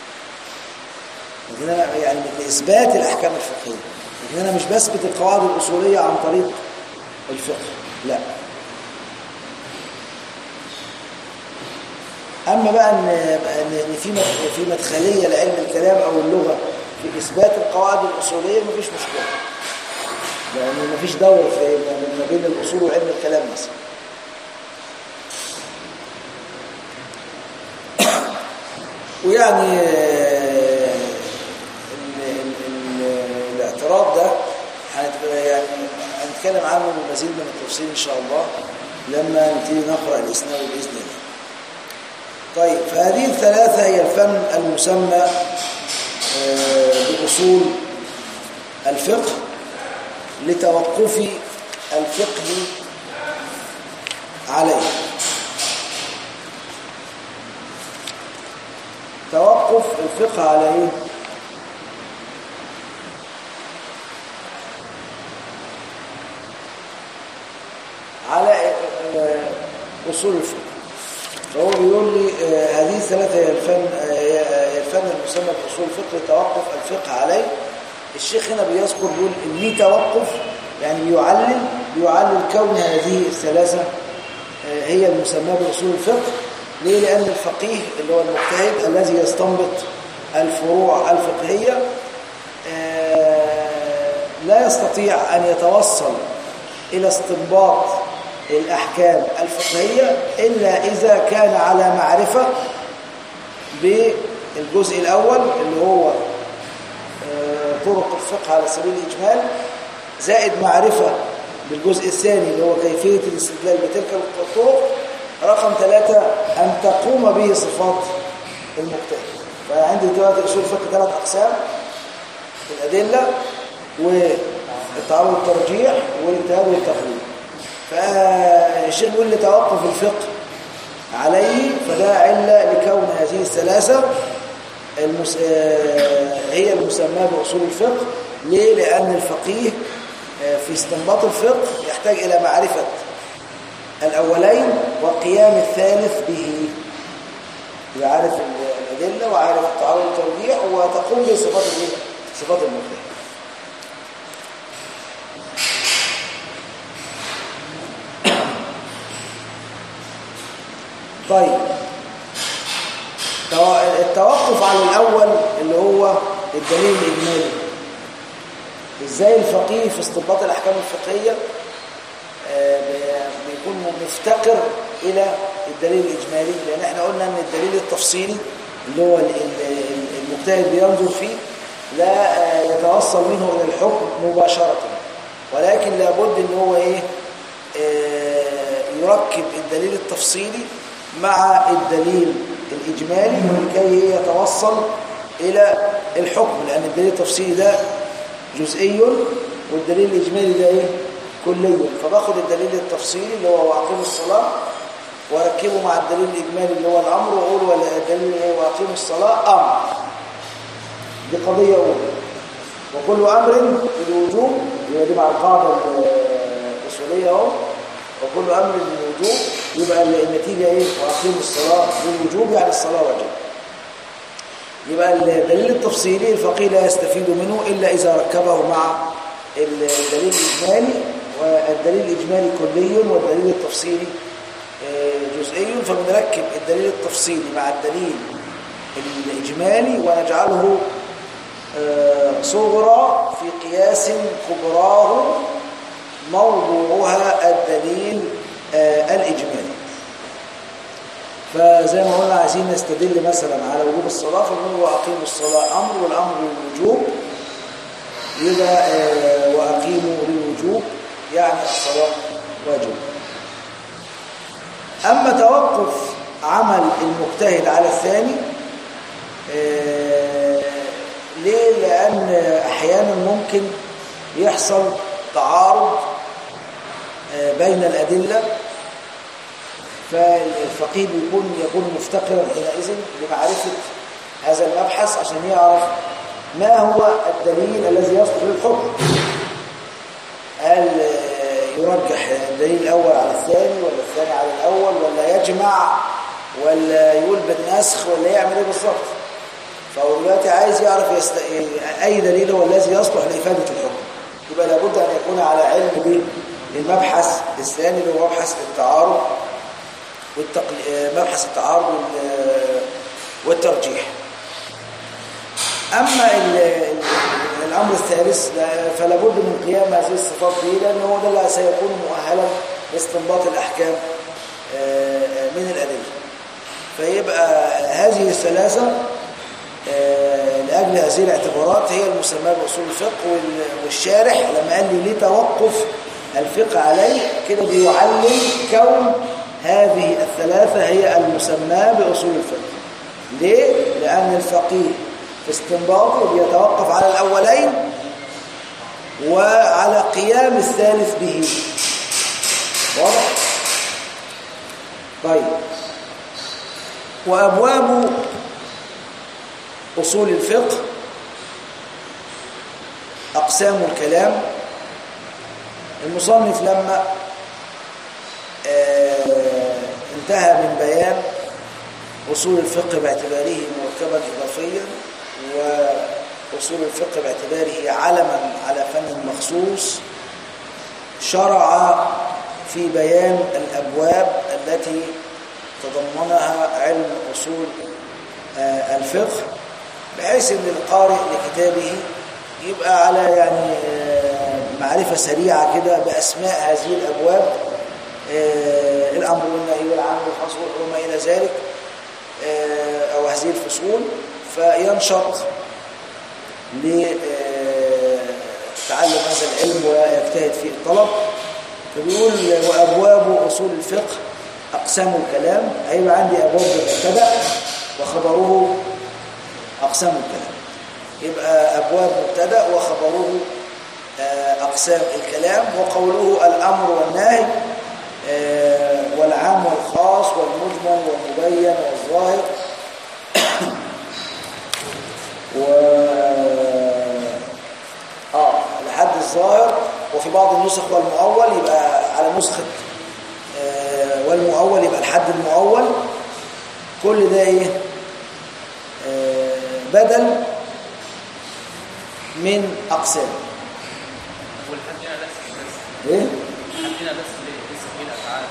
لكن انا يعني لاثبات الاحكام الفقهيه لكن انا مش بثبت القواعد الاصوليه عن طريق الفقه لا اما بقى ان ان إن في مد- في مدخليه لعلم الكلام او اللغه في اثبات القواعد الاصوليه مفيش مشكله لان مفيش دور في ما بين الاصول وعلم الكلام مثلا ويعني آه، ال- ال- ال- الاعتراض ده هنت- يعني هنتكلم عنه بمزيد من التفصيل ان شاء الله لما نبتدي نقرا الاسناد باذن الله طيب فهذه الثلاثة هي الفن المسمى آه، بأصول الفقه لتوقف الفقه عليه توقف الفقه على ايه على آه، اصول الفقه فهو بيقول لي آه، هذه الثلاثه هي الفن آه، هي الفن المسمى باصول الفقه توقف الفقه عليه الشيخ هنا بيذكر بيقول ان ليه توقف يعني بيعلل بيعلل كون هذه الثلاثه آه، هي المسماه باصول الفقه ليه لان الفقيه اللي هو المجتهد الذي يستنبط الفروع الفقهيه آه، لا يستطيع ان يتوصل الى استنباط الاحكام الفقهيه الا اذا كان على معرفه بالجزء الاول اللي هو آه، طرق الفقه على سبيل الاجمال زائد معرفه بالجزء الثاني اللي هو كيفيه الاستدلال بتلك الطرق رقم ثلاثة أن تقوم به صفات المجتهد فعندي دلوقتي أصول الفقه ثلاث أقسام الأدلة والتعارض الترجيح والاجتهاد والتقليد فالشيخ بيقول لي توقف الفقه عليه فلا علة لكون هذه الثلاثة المس... آه، هي المسماة بأصول الفقه ليه؟ لأن الفقيه آه، في استنباط الفقه يحتاج إلى معرفة الأولين وقيام الثالث به يبقى عارف ال- الأدلة وعارف التعارض والترجيح وتقوم به صفات الإيه؟ صفات المجتهد طيب تو- التوقف على الأول اللي هو الدليل الإجمالي إزاي الفقيه في استنباط الأحكام الفقهية آه، بي- بيكون مفتقر إلى الدليل الإجمالي لأن احنا قلنا أن الدليل التفصيلي اللي هو ال- ال- ال- المجتهد بينظر فيه لا آه، يتوصل منه إلى الحكم مباشرة ولكن لابد أن هو إيه آه، يركب الدليل التفصيلي مع الدليل الإجمالي لكي يتوصل إلى الحكم لأن الدليل التفصيلي ده جزئي والدليل الإجمالي ده إيه؟ كلي فباخد الدليل التفصيلي اللي هو وأقيموا الصلاة واركبه مع الدليل الإجمالي اللي هو الأمر وأقول ولا الدليل إيه وأقيموا الصلاة أمر دي قضية أولى وكل أمر بالوجوب يبقى دي مع القاعدة الأصولية أهو وكل أمر بالوجوب يبقى النتيجة إيه وأقيموا الصلاة بالوجوب يعني الصلاة واجب يبقى الدليل التفصيلي الفقيه لا يستفيد منه إلا إذا ركبه مع الدليل الإجمالي والدليل الإجمالي كلي والدليل التفصيلي آه، جزئي فبنركب الدليل التفصيلي مع الدليل الإجمالي ونجعله آه، صغرى في قياس كبراه موضوعها الدليل آه، الإجمالي فزي ما قلنا عايزين نستدل مثلا على وجوب الصلاة فنقول وأقيموا الصلاة أمر والأمر للوجوب يبقى آه، وأقيموا للوجوب يعني الصلاة واجب أما توقف عمل المجتهد على الثاني آه، ليه؟ لأن أحيانا ممكن يحصل تعارض آه، بين الأدلة فالفقيه بيكون يكون مفتقرا حينئذ لمعرفة هذا المبحث عشان يعرف ما هو الدليل الذي يصلح للحكم هل آه، يرجح الدليل الأول على الثاني ولا الثاني على الأول ولا يجمع ولا يقول بالنسخ ولا يعمل ايه بالظبط فهو دلوقتي عايز يعرف يست... أي دليل هو الذي يصلح لإفادة الحكم يبقى لابد أن يكون على علم بالمبحث الثاني اللي هو مبحث التعارض والتقل... مبحث التعارض وال- والترجيح أما ال... ال- الأمر الثالث لا- فلا بد من قيام هذه الصفات به لأنه هو ده اللي سيكون مؤهلا لاستنباط الأحكام آه، من الأدلة فيبقى هذه الثلاثة آه، لأجل هذه الاعتبارات هي المسمى بأصول الفقه وال- والشارح لما قال لي ليه توقف الفقه عليه كده بيعلم كون هذه الثلاثة هي المسمى بأصول الفقه ليه؟ لأن الفقيه في استنباطه بيتوقف على الأولين وعلى قيام الثالث به واضح؟ طيب وأبواب أصول الفقه أقسام الكلام المصنف لما آه، انتهى من بيان أصول الفقه باعتباره مركبا إضافيا وأصول الفقه باعتباره علما على فن مخصوص شرع في بيان الأبواب التي تضمنها علم أصول آه، الفقه بحيث ان القارئ لكتابه يبقى على يعني آه، معرفة سريعة كده بأسماء هذه الأبواب آه، الأمر والنهي والعمل والفصل وما إلى ذلك آه، أو هذه الفصول فينشط لتعلم هذا العلم ويجتهد في الطلب فبيقول وأبواب أصول الفقه أقسام الكلام هيبقى عندي أبواب مبتدأ وخبره أقسام الكلام يبقى أبواب مبتدأ وخبره آه، أقسام الكلام وقوله الأمر والنهي آه، والعام والخاص والمجمل والمبين والظاهر نسخة آه، والمؤول يبقى الحد المؤول كل ده ايه آه، بدل من اقسام والحد هنا لسه لسه ايه الحد هنا لسه ليه لسه في الافعال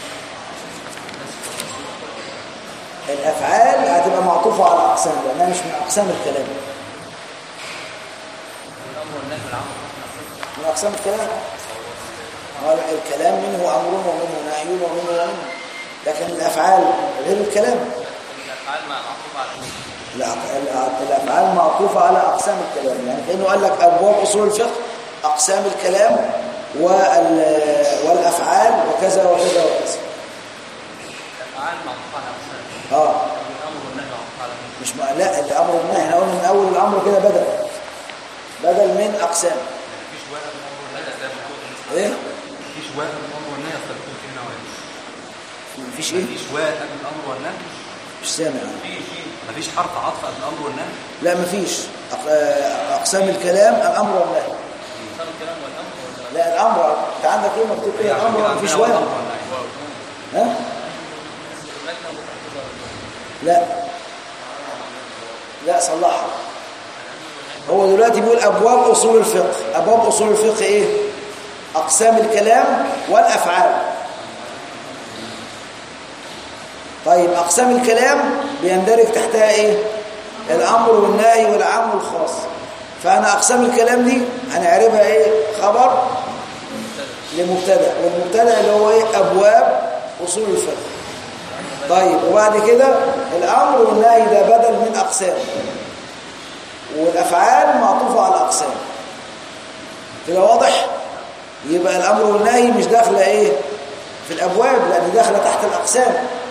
لسه الافعال هتبقى معطوفه على اقسام لانها مش من اقسام الكلام الامر والنهي والعمل من اقسام الكلام قال الكلام منه امر ومنه نهي ومنه ومنه لكن الافعال غير الكلام الافعال مع معطوف على الأق- الأ- الافعال معطوفه على اقسام الكلام يعني كانه قال لك ابواب اصول الفقه اقسام الكلام وال- والافعال وكذا وكذا وكذا الافعال معطوف على اقسام اه الامر والنهي معطوف على مين؟ مش ما لا الامر والنهي احنا قلنا من اول الامر كده بدل بدل من اقسام مفيش واحد من الامر والنهي هذا ده موجود ايه مفيش واحد من الامر والنهي اصل بتقول هنا واحد مفيش ايه مفيش واحد من الامر والنهي مش سامع أنا. مفيش حرف عطف قبل الامر والنهي لا مفيش أق- آه، اقسام الكلام الامر والنهي صار الكلام والامر ولا لا الامر انت عندك ايه مكتوب ايه عشان كده الامر مفيش عندنا واحد الأمر والنهي. ها المتن متحفظ لا لا صلحها هو دلوقتي بيقول ابواب اصول الفقه ابواب اصول الفقه ايه اقسام الكلام والافعال طيب اقسام الكلام بيندرج تحتها ايه الامر والنهي والعام والخاص فانا اقسام الكلام دي هنعربها ايه خبر لمبتدا والمبتدا اللي هو ايه ابواب اصول الفقه طيب وبعد كده الامر والنهي ده بدل من اقسام والافعال معطوفه على اقسام كده واضح يبقى الامر والنهي مش داخله ايه في الابواب لان داخله تحت الاقسام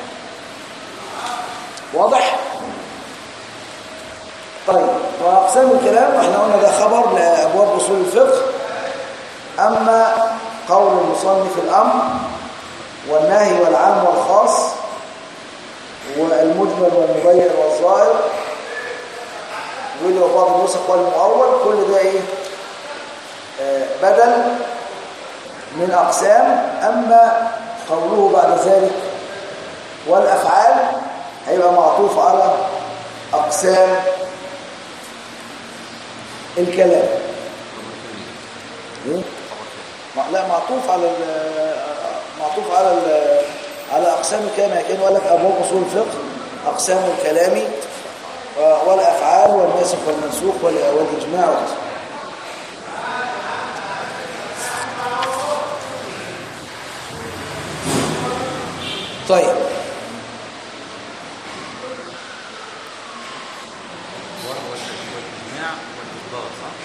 واضح طيب واقسام الكلام احنا قلنا ده خبر لابواب اصول الفقه اما قول المصنف الامر والنهي والعام والخاص والمجمل والمبين والظاهر يقول بعض النسخ والمؤول كل ده ايه آه بدل من اقسام اما قوله بعد ذلك والافعال هيبقى معطوف على اقسام الكلام إيه؟ ما- لا معطوف على ال- معطوف على ال- على اقسام الكلام يعني كان قال لك ابواب اصول الفقه اقسام الكلام و- والافعال والناسخ والمنسوخ وال- والاجماع وكذا. طيب وهو الاجماع والافضال صح؟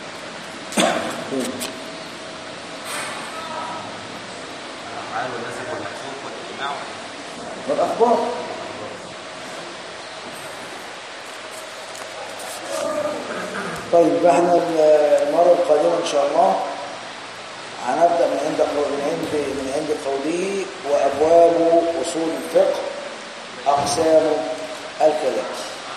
الافعال والنسب والمنسوخ والاجماع والاخبار طيب يبقى احنا المره القادمه ان شاء الله هنبدا من عند قول- من عند من عند قوله وابواب اصول الفقه اقسام الكلام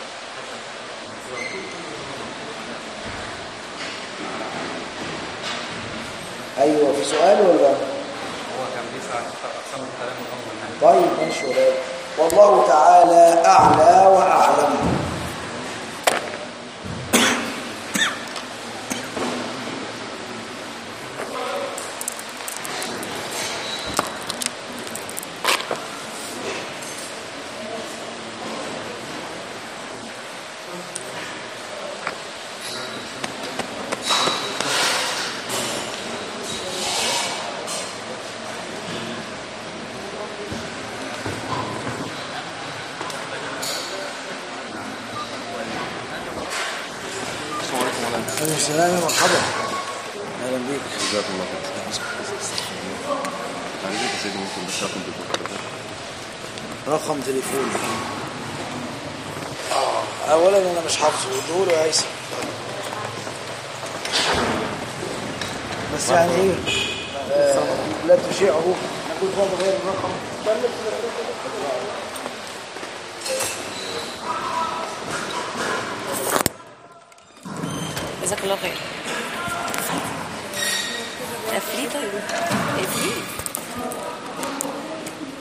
ايوه في سؤال ولا هو كان بيسأل عن اقسام الكلام والامر والنهي طيب ماشي ولاد والله تعالى اعلى واعلم السلام عليكم ورحمه الله اهلا وسهلا مرحبا اهلا بيك جزاكم الله خير عايزك يا سيدي ممكن بس رقم تليفون رقم تليفون آه. اولا انا مش حافظه ادوله يا هيثم بس يعني ايه آه لا تشيعه انا كنت برضه غير الرقم جزاك الله خير قفليه طيب قفليه الله